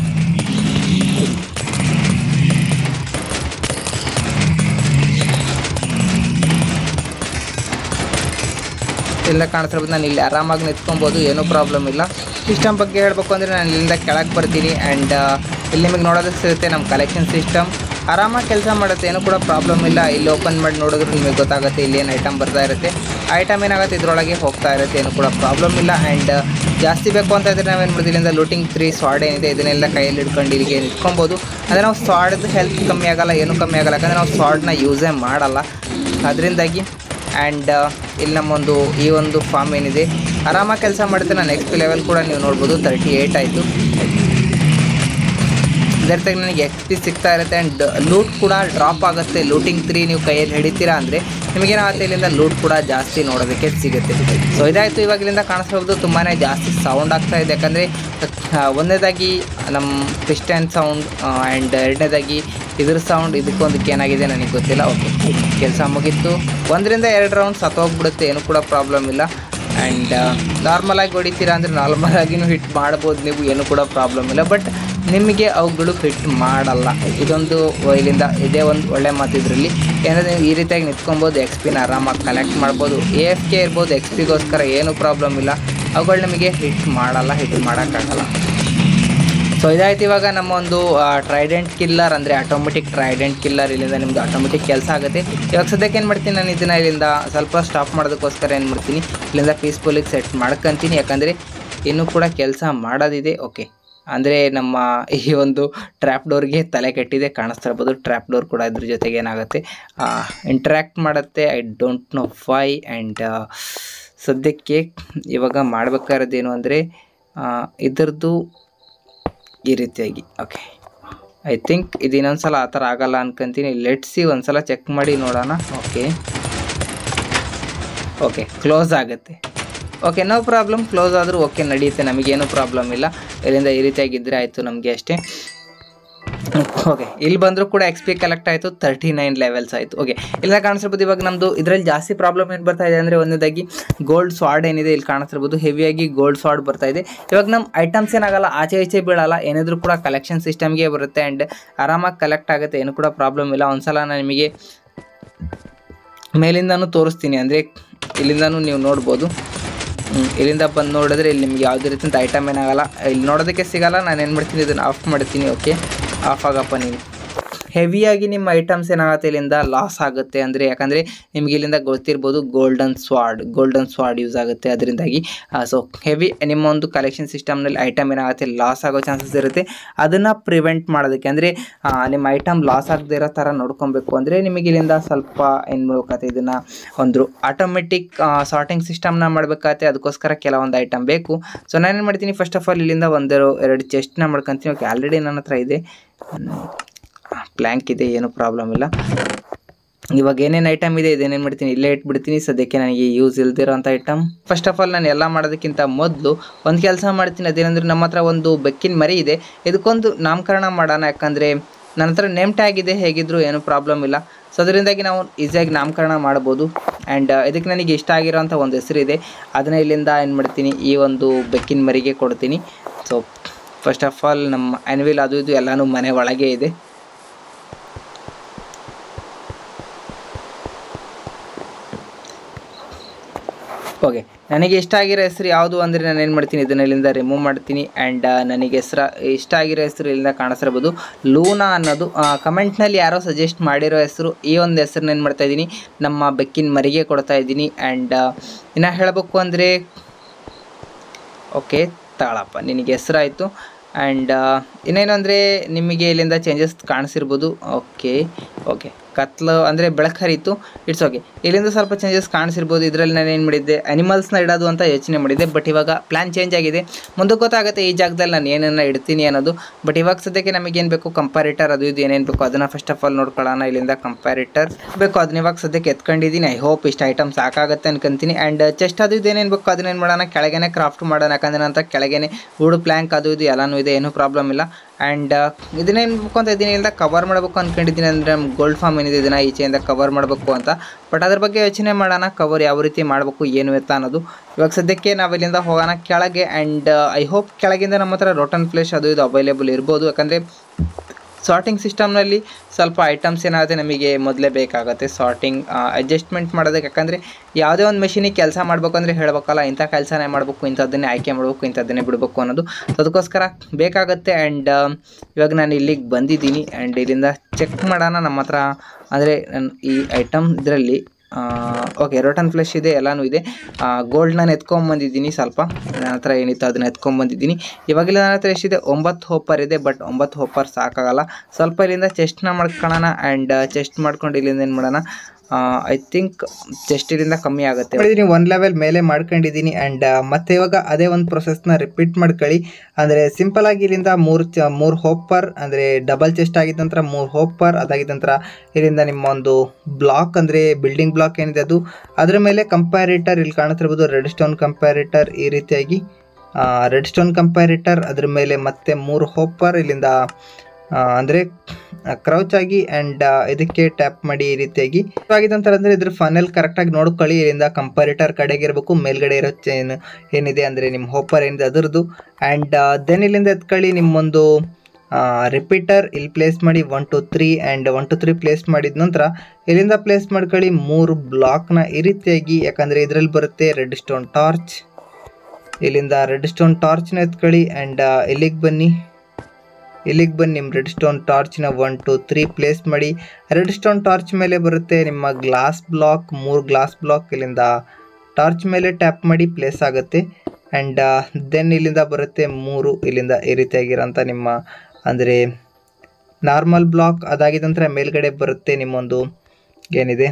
ಇಲ್ಲ ಕಾಣಿಸ್ತಿರ್ಬೋದು ನಾನು ಇಲ್ಲಿ ಆರಾಮಾಗಿ ನಿಂತ್ಕೊಬೋದು ಏನೂ ಪ್ರಾಬ್ಲಮ್ ಇಲ್ಲ ಸಿಸ್ಟಮ್ ಬಗ್ಗೆ ಹೇಳಬೇಕು ಅಂದರೆ ನಾನು ಇಲ್ಲಿಂದ ಕೆಳಗೆ ಬರ್ತೀನಿ ಆ್ಯಂಡ್ ಇಲ್ಲಿ ನಿಮಗೆ ನೋಡೋದಕ್ಕೆ ಸಿಗುತ್ತೆ ನಮ್ಮ ಕಲೆಕ್ಷನ್ ಸಿಸ್ಟಮ್ ಆರಾಮಾಗಿ ಕೆಲಸ ಮಾಡುತ್ತೆ ಏನೂ ಕೂಡ ಪ್ರಾಬ್ಲಮ್ ಇಲ್ಲ ಇಲ್ಲಿ ಓಪನ್ ಮಾಡಿ ನೋಡಿದ್ರೆ ನಿಮಗೆ ಗೊತ್ತಾಗುತ್ತೆ ಇಲ್ಲಿ ಏನು ಐಟಮ್ ಬರ್ತಾ ಇರುತ್ತೆ ಐಟಮ್ ಏನಾಗುತ್ತೆ ಇದರೊಳಗೆ ಹೋಗ್ತಾ ಇರುತ್ತೆ ಏನೂ ಕೂಡ ಪ್ರಾಬ್ಲಮ್ ಇಲ್ಲ ಆ್ಯಂಡ್ ಜಾಸ್ತಿ ಬೇಕು ಅಂತ ಇದ್ರೆ ನಾವೇನು ಮಾಡ್ತೀವಿ ಇಲ್ಲಿಂದ ಲೂಟಿಂಗ್ ತ್ರೀ ಸ್ವಾಡ್ ಏನಿದೆ ಇದನ್ನೆಲ್ಲ ಕೈಯಲ್ಲಿ ಹಿಡ್ಕೊಂಡು ಇಲ್ಲಿಗೆ ನಿಂತ್ಕೊಬೋದು ಅಂದರೆ ನಾವು ಸ್ವಾಡ್ದು ಹೆಲ್ತ್ ಕಮ್ಮಿ ಆಗಲ್ಲ ಏನೂ ಕಮ್ಮಿ ಆಗಲ್ಲ ಯಾಕಂದರೆ ನಾವು ಸ್ವಾಡ್ನ ಯೂಸೇ ಮಾಡಲ್ಲ ಅದರಿಂದಾಗಿ ಆ್ಯಂಡ್ ಇಲ್ಲಿ ನಮ್ಮೊಂದು ಈ ಒಂದು ಫಾರ್ಮ್ ಏನಿದೆ ಆರಾಮಾಗಿ ಕೆಲಸ ಮಾಡುತ್ತೆ ನಾನು ಎಕ್ಸ್ ಪಿ ಲೆವೆಲ್ ಕೂಡ ನೀವು ನೋಡ್ಬೋದು ತರ್ಟಿ ಏಯ್ಟ್ ಆಯಿತು ಇದರ ಜೊತೆಗೆ ನನಗೆ ಎಕ್ಸ್ ಪಿ ಸಿಗ್ತಾ ಇರುತ್ತೆ ಆ್ಯಂಡ್ ಲೂಟ್ ಕೂಡ ಡ್ರಾಪ್ ಆಗುತ್ತೆ ಲೂಟಿಂಗ್ ತ್ರೀ ನೀವು ಕೈಯಲ್ಲಿ ಹಿಡಿತೀರಾ ಅಂದರೆ ನಿಮಗೇನಾಗುತ್ತೆ ಇಲ್ಲಿಂದ ಲೂಟ್ ಕೂಡ ಜಾಸ್ತಿ ನೋಡೋದಕ್ಕೆ ಸಿಗುತ್ತೆ ಸೊ ಇದಾಯಿತು ಇವಾಗ ಇಲ್ಲಿಂದ ಕಾಣಿಸ್ಬೋದು ತುಂಬಾ ಜಾಸ್ತಿ ಸೌಂಡ್ ಆಗ್ತಾ ಇದೆ ಯಾಕಂದರೆ ಒಂದನೇದಾಗಿ ನಮ್ಮ ಕ್ರಿಸ್ಟಿಯನ್ ಸೌಂಡ್ ಆ್ಯಂಡ್ ಎರಡನೇದಾಗಿ ಇದ್ರ ಸೌಂಡ್ ಇದಕ್ಕೊಂದಕ್ಕೆ ಏನಾಗಿದೆ ನನಗೆ ಗೊತ್ತಿಲ್ಲ ಓಕೆ ಕೆಲಸ ಮುಗೀತು ಒಂದರಿಂದ ಎರಡು ರೌಂಡ್ ಸತ್ತೋಗ್ಬಿಡುತ್ತೆ ಏನೂ ಕೂಡ ಪ್ರಾಬ್ಲಮ್ ಇಲ್ಲ ಆ್ಯಂಡ್ ನಾರ್ಮಲಾಗಿ ಹೊಡಿತೀರಾ ಅಂದರೆ ನಾರ್ಮಲಾಗಿನೂ ಹಿಟ್ ಮಾಡ್ಬೋದು ನೀವು ಏನೂ ಕೂಡ ಪ್ರಾಬ್ಲಮ್ ಇಲ್ಲ ಬಟ್ ನಿಮಗೆ ಅವುಗಳು ಫಿಟ್ ಮಾಡಲ್ಲ ಇದೊಂದು ಇಲ್ಲಿಂದ ಇದೇ ಒಂದು ಒಳ್ಳೆ ಮಾತು ಇದರಲ್ಲಿ ಏನಂದರೆ ನೀವು ಈ ರೀತಿಯಾಗಿ ನಿಂತ್ಕೊಬೋದು ಎಕ್ಸ್ ಪಿನ ಆರಾಮಾಗಿ ಕಲೆಕ್ಟ್ ಮಾಡ್ಬೋದು ಎ ಎಫ್ ಕೆ ಇರ್ಬೋದು ಎಕ್ಸ್ ಪಿಗೋಸ್ಕರ ಏನೂ ಪ್ರಾಬ್ಲಮ್ ಇಲ್ಲ ಅವುಗಳು ನಿಮಗೆ ಹಿಟ್ ಮಾಡಲ್ಲ ಹಿಟ್ ಮಾಡೋಕ್ಕಾಗಲ್ಲ ಸೊ ಇದಾಯ್ತು ಇವಾಗ ನಮ್ಮ ಒಂದು ಟ್ರೈಡೆಂಟ್ ಕಿಲ್ಲರ್ ಅಂದರೆ ಆಟೋಮೆಟಿಕ್ ಟ್ರೈಡೆಂಟ್ ಕಿಲ್ಲರ್ ಇಲ್ಲಿಂದ ನಿಮ್ಮದು ಆಟೋಮೆಟಿಕ್ ಕೆಲಸ ಆಗುತ್ತೆ ಇವಾಗ ಸದ್ಯಕ್ಕೆ ಏನು ಮಾಡ್ತೀನಿ ನಾನು ಇದನ್ನು ಇಲ್ಲಿಂದ ಸ್ವಲ್ಪ ಸ್ಟಾಪ್ ಮಾಡೋದಕ್ಕೋಸ್ಕರ ಏನು ಮಾಡ್ತೀನಿ ಇಲ್ಲಿಂದ ಪೀಸ್ಫುಲ್ಲಿಗೆ ಸೆಟ್ ಮಾಡ್ಕೊತೀನಿ ಯಾಕಂದರೆ ಇನ್ನೂ ಕೂಡ ಕೆಲಸ ಮಾಡೋದಿದೆ ಓಕೆ ಅಂದರೆ ನಮ್ಮ ಈ ಒಂದು ಟ್ರ್ಯಾಪ್ ಡೋರ್ಗೆ ತಲೆ ಕೆಟ್ಟಿದೆ ಕಾಣಿಸ್ತಾ ಇರ್ಬೋದು ಟ್ರ್ಯಾಪ್ ಡೋರ್ ಕೂಡ ಇದ್ರ ಜೊತೆಗೆ ಏನಾಗುತ್ತೆ ಇಂಟ್ರ್ಯಾಕ್ಟ್ ಮಾಡುತ್ತೆ I don't know why and ಸದ್ಯಕ್ಕೆ ಇವಾಗ ಮಾಡಬೇಕಾಗಿರೋದೇನು ಅಂದರೆ ಇದರದ್ದು ಈ ರೀತಿಯಾಗಿ ಓಕೆ ಐ ಥಿಂಕ್ ಇದು ಇನ್ನೊಂದು ಸಲ ಆ ಥರ ಆಗಲ್ಲ ಅನ್ಕೊಂತೀನಿ ಲೆಟ್ಸಿ ಒಂದು ಸಲ ಚೆಕ್ ಮಾಡಿ ನೋಡೋಣ ಓಕೆ ಓಕೆ ಕ್ಲೋಸ್ ಆಗುತ್ತೆ ಓಕೆ ನೋ ಪ್ರಾಬ್ಲಮ್ ಕ್ಲೋಸ್ ಆದರೂ ಓಕೆ ನಡೆಯುತ್ತೆ ನಮಗೇನು ಪ್ರಾಬ್ಲಮ್ ಇಲ್ಲ ಇಲ್ಲಿಂದ ಈ ರೀತಿಯಾಗಿದ್ದರೆ ಆಯಿತು ನಮಗೆ ಅಷ್ಟೇ ಓಕೆ ಇಲ್ಲಿ ಬಂದರೂ ಕೂಡ ಎಕ್ಸ್ ಪಿ ಕಲೆಕ್ಟ್ ಆಯಿತು ತರ್ಟಿ ನೈನ್ ಲೆವೆಲ್ಸ್ ಆಯಿತು ಓಕೆ ಇಲ್ಲ ಕಾಣಿಸಿರ್ಬೋದು ಇವಾಗ ನಮ್ಮದು ಇದರಲ್ಲಿ ಜಾಸ್ತಿ ಪ್ರಾಬ್ಲಮ್ ಏನು ಬರ್ತಾ ಇದೆ ಅಂದರೆ ಒಂದನೇದಾಗಿ ಗೋಲ್ಡ್ ಸ್ವಾಡ್ ಏನಿದೆ ಇಲ್ಲಿ ಕಾಣಿಸ್ತಿರ್ಬೋದು ಹೆವಿಯಾಗಿ ಗೋಲ್ಡ್ ಸ್ವಾಡ್ ಬರ್ತಾ ಇದೆ ಇವಾಗ ನಮ್ಮ ಐಟಮ್ಸ್ ಏನಾಗಲ್ಲ ಆಚೆ ಈಚೆ ಬೀಳಲ್ಲ ಏನಿದ್ರು ಕೂಡ ಕಲೆಕ್ಷನ್ ಸಿಸ್ಟಮ್ಗೆ ಬರುತ್ತೆ ಆ್ಯಂಡ್ ಆರಾಮಾಗಿ ಕಲೆಕ್ಟ್ ಆಗುತ್ತೆ ಏನು ಕೂಡ ಪ್ರಾಬ್ಲಮ್ ಇಲ್ಲ ಒಂದ್ಸಲ ನಾನು ನಿಮಗೆ ಮೇಲಿಂದನೂ ತೋರಿಸ್ತೀನಿ ಅಂದರೆ ಇಲ್ಲಿಂದನೂ ನೀವು ನೋಡ್ಬೋದು ಹ್ಮ್, ಇಲ್ಲಿಂದ ಬಂದು ನೋಡಿದ್ರೆ ಇಲ್ಲಿ ನಿಮ್ಗೆ ಯಾವುದೇ ರೀತಿಯಿಂದ ಐಟಮ್ ಏನಾಗಲ್ಲ ಇಲ್ಲಿ ನೋಡೋದಕ್ಕೆ ಸಿಗಲ್ಲ ನಾನು ಏನು ಮಾಡ್ತೀನಿ ಇದನ್ನು ಆಫ್ ಮಾಡ್ತೀನಿ ಓಕೆ ಆಫ್ ಆಗಪ್ಪ ನೀವು ಹೆವಿಯಾಗಿ ನಿಮ್ಮ ಐಟಮ್ಸ್ ಏನಾಗುತ್ತೆ ಇಲ್ಲಿಂದ ಲಾಸ್ ಆಗುತ್ತೆ ಅಂದರೆ ಯಾಕಂದರೆ ನಿಮ್ಗೆ ಇಲ್ಲಿಂದ ಗೊತ್ತಿರ್ಬೋದು golden sword golden sword use ಆಗುತ್ತೆ ಅದರಿಂದಾಗಿ ಸೊ ಹೆವಿ ನಿಮ್ಮ ಒಂದು ಕಲೆಕ್ಷನ್ ಸಿಸ್ಟಮ್ನಲ್ಲಿ ಐಟಮ್ ಏನಾಗುತ್ತೆ ಲಾಸ್ ಆಗೋ ಚಾನ್ಸಸ್ ಇರುತ್ತೆ ಅದನ್ನು ಪ್ರಿವೆಂಟ್ ಮಾಡೋದಕ್ಕೆ ಅಂದರೆ ನಿಮ್ಮ ಐಟಮ್ ಲಾಸ್ ಆಗದೆ ಇರೋ ಥರ ನೋಡ್ಕೊಬೇಕು ಅಂದರೆ ನಿಮಗೆ ಇಲ್ಲಿಂದ ಸ್ವಲ್ಪ ಏನು ಮಾಡ್ಬೇಕಾಗುತ್ತೆ ಇದನ್ನು ಒಂದು ಆಟೋಮೆಟಿಕ್ ಸಾರ್ಟಿಂಗ್ ಸಿಸ್ಟಮ್ನ ಮಾಡಬೇಕಾಗತ್ತೆ ಅದಕ್ಕೋಸ್ಕರ ಕೆಲವೊಂದು ಐಟಮ್ ಬೇಕು ಸೊ ನಾನೇನು ಮಾಡ್ತೀನಿ ಫಸ್ಟ್ ಆಫ್ ಆಲ್ ಇಲ್ಲಿಂದ ಒಂದು ಎರಡು ಚೆಸ್ಟ್ನ ಮಾಡ್ಕೊತೀನಿ ಓಕೆ ಆಲ್ರೆಡಿ ನನ್ನ ಹತ್ರ ಇದೆ ಪ್ಲ್ಯಾಂಕ್ ಇದೆ ಏನು ಪ್ರಾಬ್ಲಮ್ ಇಲ್ಲ ಇವಾಗ ಏನೇನು ಐಟಮ್ ಇದೆ ಇದೇನೇನು ಮಾಡ್ತೀನಿ ಇಲ್ಲೇ ಇಟ್ಬಿಡ್ತೀನಿ ಸದ್ಯಕ್ಕೆ ನನಗೆ ಯೂಸ್ ಇಲ್ದಿರೋ ಅಂಥ ಐಟಮ್ ಫಸ್ಟ್ ಆಫ್ ಆಲ್ ನಾನು ಎಲ್ಲ ಮಾಡೋದಕ್ಕಿಂತ ಮೊದಲು ಒಂದು ಕೆಲಸ ಮಾಡ್ತೀನಿ ಅದೇನೆಂದ್ರೆ ನಮ್ಮ ಹತ್ರ ಒಂದು ಬೆಕ್ಕಿನ ಮರಿ ಇದೆ ಇದಕ್ಕೊಂದು ನಾಮಕರಣ ಮಾಡೋಣ ಯಾಕಂದರೆ ನನ್ನ ಹತ್ರ ನೇಮ್ ಟ್ಯಾಗ್ ಇದೆ ಹೇಗಿದ್ರು ಏನೂ ಪ್ರಾಬ್ಲಮ್ ಇಲ್ಲ ಸೊ ಅದರಿಂದಾಗಿ ನಾವು ಈಸಿಯಾಗಿ ನಾಮಕರಣ ಮಾಡ್ಬೋದು ಆ್ಯಂಡ್ ಇದಕ್ಕೆ ನನಗೆ ಇಷ್ಟ ಆಗಿರೋಂಥ ಒಂದು ಹೆಸರಿದೆ ಅದನ್ನ ಇಲ್ಲಿಂದ ಏನು ಮಾಡ್ತೀನಿ ಈ ಒಂದು ಬೆಕ್ಕಿನ ಮರಿಗೆ ಕೊಡ್ತೀನಿ ಸೊ ಫಸ್ಟ್ ಆಫ್ ಆಲ್ ನಮ್ಮ ಆ್ಯನ್ವಿಲ್ ಅದು ಇದು ಎಲ್ಲನೂ ಮನೆ ಒಳಗೆ ಇದೆ ಓಕೆ ನನಗೆ ಇಷ್ಟ ಆಗಿರೋ ಹೆಸರು ಯಾವುದು ಅಂದರೆ ನಾನು ಏನು ಮಾಡ್ತೀನಿ ಇದನ್ನ ಇಲ್ಲಿಂದ ರಿಮೂವ್ ಮಾಡ್ತೀನಿ ಆ್ಯಂಡ್ ನನಗೆ ಹೆಸರು ಇಷ್ಟ ಆಗಿರೋ ಹೆಸರು ಇಲ್ಲಿಂದ ಕಾಣಿಸ್ತಿರ್ಬೋದು ಲೂನಾ ಅನ್ನೋದು ಕಮೆಂಟ್ನಲ್ಲಿ ಯಾರೋ ಸಜೆಸ್ಟ್ ಮಾಡಿರೋ ಹೆಸರು ಈ ಒಂದು ಹೆಸರನ್ನ ಏನು ಮಾಡ್ತಾ ಇದ್ದೀನಿ ನಮ್ಮ ಬೆಕ್ಕಿನ ಮರಿಗೆ ಕೊಡ್ತಾ ಇದ್ದೀನಿ ಆ್ಯಂಡ್ ಇನ್ನು ಹೇಳಬೇಕು ಅಂದರೆ ಓಕೆ ತಾಳಪ್ಪ ನಿನಗೆ ಹೆಸರಾಯಿತು ಆ್ಯಂಡ್ ಇನ್ನೇನು ಅಂದರೆ ನಿಮಗೆ ಇಲ್ಲಿಂದ ಚೇಂಜಸ್ ಕಾಣಿಸಿರ್ಬೋದು ಓಕೆ ಓಕೆ ಕತ್ಲು ಅಂದರೆ ಬೆಳಕು ಹರಿತು ಇಟ್ಸ್ ಓಕೆ ಇಲ್ಲಿಂದ ಸ್ವಲ್ಪ ಚೇಂಜಸ್ ಕಾಣಿಸಿರ್ಬೋದು ಇದರಲ್ಲಿ ನಾನು ಏನು ಮಾಡಿದ್ದೆ ಅನಿಮಲ್ಸ್ನ ಇಡೋದು ಅಂತ ಯೋಚನೆ ಮಾಡಿದ್ದೆ ಬಟ್ ಇವಾಗ ಪ್ಲ್ಯಾನ್ ಚೇಂಜ್ ಆಗಿದೆ ಮುಂದಕ್ಕೆ ಗೊತ್ತಾಗುತ್ತೆ ಈ ಜಾಗದಲ್ಲಿ ನಾನು ಏನನ್ನ ಇಡ್ತೀನಿ ಅನ್ನೋದು ಬಟ್ ಇವಾಗ ಸದ್ಯಕ್ಕೆ ನಮಗೇನು ಬೇಕು ಕಂಪ್ಯಾರಿಟರ್ ಅದು ಇದು ಏನೇನು ಬೇಕು ಅದನ್ನು ಫಸ್ಟ್ ಆಫ್ ಆಲ್ ನೋಡ್ಕೊಳ್ಳೋಣ ಇಲ್ಲಿಂದ ಕಂಪ್ಯಾರಿಟರ್ ಬೇಕು ಅದನ್ನ ಇವಾಗ ಸದ್ಯಕ್ಕೆ ಎತ್ಕೊಂಡಿದ್ದೀನಿ ಐ ಹೋಪ್ ಇಷ್ಟು ಐಟಮ್ ಸಾಕಾಗುತ್ತೆ ಅನ್ಕೊಂತೀನಿ ಆ್ಯಂಡ್ ಚೆಸ್ಟ್ ಅದು ಇದು ಏನೇನು ಬೇಕು ಅದನ್ನೇನು ಮಾಡೋಣ ಕೆಳಗೇನೆ ಕ್ರಾಫ್ಟ್ ಮಾಡೋಣ ಯಾಕಂದರೆ ನಂತರ ಕೆಳಗೇನೆ ವುಡ್ ಪ್ಲ್ಯಾಂಕ್ ಅದು ಇದು ಎಲ್ಲನೂ ಇದೆ ಏನೂ ಪ್ರಾಬ್ಲಮ್ ಇಲ್ಲ ಆ್ಯಂಡ್ ಇದನ್ನೇನು ಬೇಕು ಅಂತ ಇದನ್ನಿಂದ ಕವರ್ ಮಾಡಬೇಕು ಅಂದ್ಕೊಂಡಿದ್ದೀನಿ ಅಂದರೆ ನಮ್ಮ ಗೋಲ್ಡ್ ಫಾರ್ಮ್ ಏನಿದೆ ಇದನ್ನು ಈಚೆಯಿಂದ ಕವರ್ ಮಾಡಬೇಕು ಅಂತ ಬಟ್ ಅದ್ರ ಬಗ್ಗೆ ಯೋಚನೆ ಮಾಡೋಣ ಕವರ್ ಯಾವ ರೀತಿ ಮಾಡಬೇಕು ಏನು ಎತ್ತ ಅನ್ನೋದು ಇವಾಗ ಸದ್ಯಕ್ಕೆ ನಾವು ಇಲ್ಲಿಂದ ಹೋಗೋಣ ಕೆಳಗೆ ಆ್ಯಂಡ್ ಐ ಹೋಪ್ ಕೆಳಗಿಂದ ನಮ್ಮ ಹತ್ರ ರೋಟನ್ ಫ್ಲೆಶ್ ಅದು ಇದು ಅವೈಲೇಬಲ್ ಇರ್ಬೋದು ಯಾಕಂದರೆ ಸಾರ್ಟಿಂಗ್ ಸಿಸ್ಟಮ್ನಲ್ಲಿ ಸ್ವಲ್ಪ ಐಟಮ್ಸ್ ಏನಾಗುತ್ತೆ ನಮಗೆ ಮೊದಲೇ ಬೇಕಾಗುತ್ತೆ ಸಾರ್ಟಿಂಗ್ ಅಡ್ಜಸ್ಟ್ಮೆಂಟ್ ಮಾಡೋದಕ್ಕೆ ಯಾಕಂದರೆ ಯಾವುದೇ ಒಂದು ಮೆಷಿನಿಗೆ ಕೆಲಸ ಮಾಡಬೇಕು ಅಂದರೆ ಹೇಳಬೇಕಲ್ಲ ಇಂಥ ಕೆಲಸನೇ ಮಾಡಬೇಕು ಇಂಥದ್ದನ್ನೇ ಆಯ್ಕೆ ಮಾಡಬೇಕು ಇಂಥದ್ದನ್ನೇ ಬಿಡಬೇಕು ಅನ್ನೋದು ಅದಕ್ಕೋಸ್ಕರ ಬೇಕಾಗುತ್ತೆ ಆ್ಯಂಡ್ ಇವಾಗ ನಾನು ಇಲ್ಲಿಗೆ ಬಂದಿದ್ದೀನಿ ಆ್ಯಂಡ್ ಇಲ್ಲಿಂದ ಚೆಕ್ ಮಾಡೋಣ ನಮ್ಮ ಹತ್ರ ಅಂದರೆ ನನ್ನ ಈ ಐಟಮ್ ಇದರಲ್ಲಿ ಓಕೆ ರೋಟನ್ ಫ್ಲೆಶ್ ಇದೆ ಎಲ್ಲನೂ ಇದೆ ಗೋಲ್ಡ್ ನಾನು ಎತ್ಕೊಂಬಂದಿದ್ದೀನಿ ಸ್ವಲ್ಪ ನನ್ನ ಹತ್ರ ಏನಿತ್ತು ಅದನ್ನ ಎತ್ಕೊಂಬಂದಿದ್ದೀನಿ ಇವಾಗೆಲ್ಲ ನನ್ನ ಹತ್ರ ಎಷ್ಟಿದೆ ಒಂಬತ್ತು ಹೋಪರ್ ಇದೆ ಬಟ್ ಒಂಬತ್ತು ಹೋಪರ್ ಸಾಕಾಗಲ್ಲ ಸ್ವಲ್ಪ ಇಲ್ಲಿಂದ ಚೆಸ್ಟ್ನ ಮಾಡ್ಕೊಳ್ಳೋಣ ಆ್ಯಂಡ್ ಚೆಸ್ಟ್ ಮಾಡ್ಕೊಂಡು ಇಲ್ಲಿಂದ ಏನು ಮಾಡೋಣ ಐ ಥಿಂಕ್ ಚೆಸ್ಟ್ ಇಲ್ಲಿಂದ ಕಮ್ಮಿ ಆಗುತ್ತೆ ಮಾಡಿದ್ದೀನಿ ಒನ್ ಲೆವೆಲ್ ಮೇಲೆ ಮಾಡ್ಕೊಂಡಿದ್ದೀನಿ ಆ್ಯಂಡ್ ಮತ್ತೆ ಇವಾಗ ಅದೇ ಒಂದು ಪ್ರೊಸೆಸ್ನ ರಿಪೀಟ್ ಮಾಡ್ಕೊಳ್ಳಿ ಅಂದರೆ ಸಿಂಪಲ್ ಆಗಿ ಇಲ್ಲಿಂದ ಮೂರು ಚ ಮೂರು ಹೋಪರ್ ಅಂದರೆ ಡಬಲ್ ಚೆಸ್ಟ್ ಆಗಿದ್ದ ನಂತರ ಮೂರು ಹೋಪರ್ ಅದಾಗಿದ್ದ ನಂತರ ಇಲ್ಲಿಂದ ನಿಮ್ಮ ಒಂದು ಬ್ಲಾಕ್ ಅಂದರೆ ಬಿಲ್ಡಿಂಗ್ ಬ್ಲಾಕ್ ಏನಿದೆ ಅದು ಅದರ ಮೇಲೆ ಕಂಪ್ಯಾರೇಟರ್ ಇಲ್ಲಿ ಕಾಣುತ್ತಿರ್ಬೋದು ರೆಡ್ ಸ್ಟೋನ್ ಕಂಪ್ಯಾರೇಟರ್ ಈ ರೀತಿಯಾಗಿ ರೆಡ್ ಸ್ಟೋನ್ ಕಂಪ್ಯಾರೇಟರ್ ಅದ್ರ ಮೇಲೆ ಮತ್ತೆ ಮೂರು ಹೋಪರ್ ಇಲ್ಲಿಂದ ಅಂದರೆ ಕ್ರೌಚ್ ಆಗಿ ಆ್ಯಂಡ್ ಇದಕ್ಕೆ ಟ್ಯಾಪ್ ಮಾಡಿ ಈ ರೀತಿಯಾಗಿ ಆಗಿದ ನಂತರ ಅಂದರೆ ಇದ್ರ ಫನೆಲ್ ಕರೆಕ್ಟಾಗಿ ನೋಡ್ಕೊಳ್ಳಿ ಇಲ್ಲಿಂದ ಕಂಪಾರಿಟರ್ ಕಡೆಗೆ ಇರಬೇಕು ಮೇಲ್ಗಡೆ ಇರೋ ಚೇನ್ ಏನಿದೆ ಅಂದರೆ ನಿಮ್ಮ ಹೋಪರ್ ಏನಿದೆ ಅದರದ್ದು ಆ್ಯಂಡ್ ದೆನ್ ಇಲ್ಲಿಂದ ಎತ್ಕೊಳ್ಳಿ ನಿಮ್ಮೊಂದು ರಿಪೀಟರ್ ಇಲ್ಲಿ ಪ್ಲೇಸ್ ಮಾಡಿ one two three and one two three place ಮಾಡಿದ ನಂತರ ಇಲ್ಲಿಂದ ಪ್ಲೇಸ್ ಮಾಡ್ಕೊಳ್ಳಿ ಮೂರು ಬ್ಲಾಕ್ನ ಈ ರೀತಿಯಾಗಿ ಯಾಕಂದರೆ ಇದರಲ್ಲಿ ಬರುತ್ತೆ ರೆಡ್ ಸ್ಟೋನ್ ಟಾರ್ಚ್ ಇಲ್ಲಿಂದ ರೆಡ್ ಸ್ಟೋನ್ ಟಾರ್ಚ್ನ ಎತ್ಕೊಳ್ಳಿ ಆ್ಯಂಡ್ ಇಲ್ಲಿಗೆ ಬನ್ನಿ ಇಲ್ಲಿಗೆ ಬಂದು ನಿಮ್ಮ ರೆಡ್ ಸ್ಟೋನ್ ಟಾರ್ಚ್ನ ಒನ್ ಟು ತ್ರೀ ಪ್ಲೇಸ್ ಮಾಡಿ ರೆಡ್ ಸ್ಟೋನ್ ಟಾರ್ಚ್ ಮೇಲೆ ಬರುತ್ತೆ ನಿಮ್ಮ ಗ್ಲಾಸ್ ಬ್ಲಾಕ್ ಮೂರು ಗ್ಲಾಸ್ ಬ್ಲಾಕ್ ಇಲ್ಲಿಂದ ಟಾರ್ಚ್ ಮೇಲೆ ಟ್ಯಾಪ್ ಮಾಡಿ ಪ್ಲೇಸ್ ಆಗುತ್ತೆ ಆ್ಯಂಡ್ ದೆನ್ ಇಲ್ಲಿಂದ ಬರುತ್ತೆ ಮೂರು ಇಲ್ಲಿಂದ ಈ ರೀತಿಯಾಗಿರೋಂಥ ನಿಮ್ಮ ಅಂದರೆ ನಾರ್ಮಲ್ ಬ್ಲಾಕ್ ಅದಾಗಿದ ನಂತರ ಮೇಲ್ಗಡೆ ಬರುತ್ತೆ ನಿಮ್ಮೊಂದು ಏನಿದೆ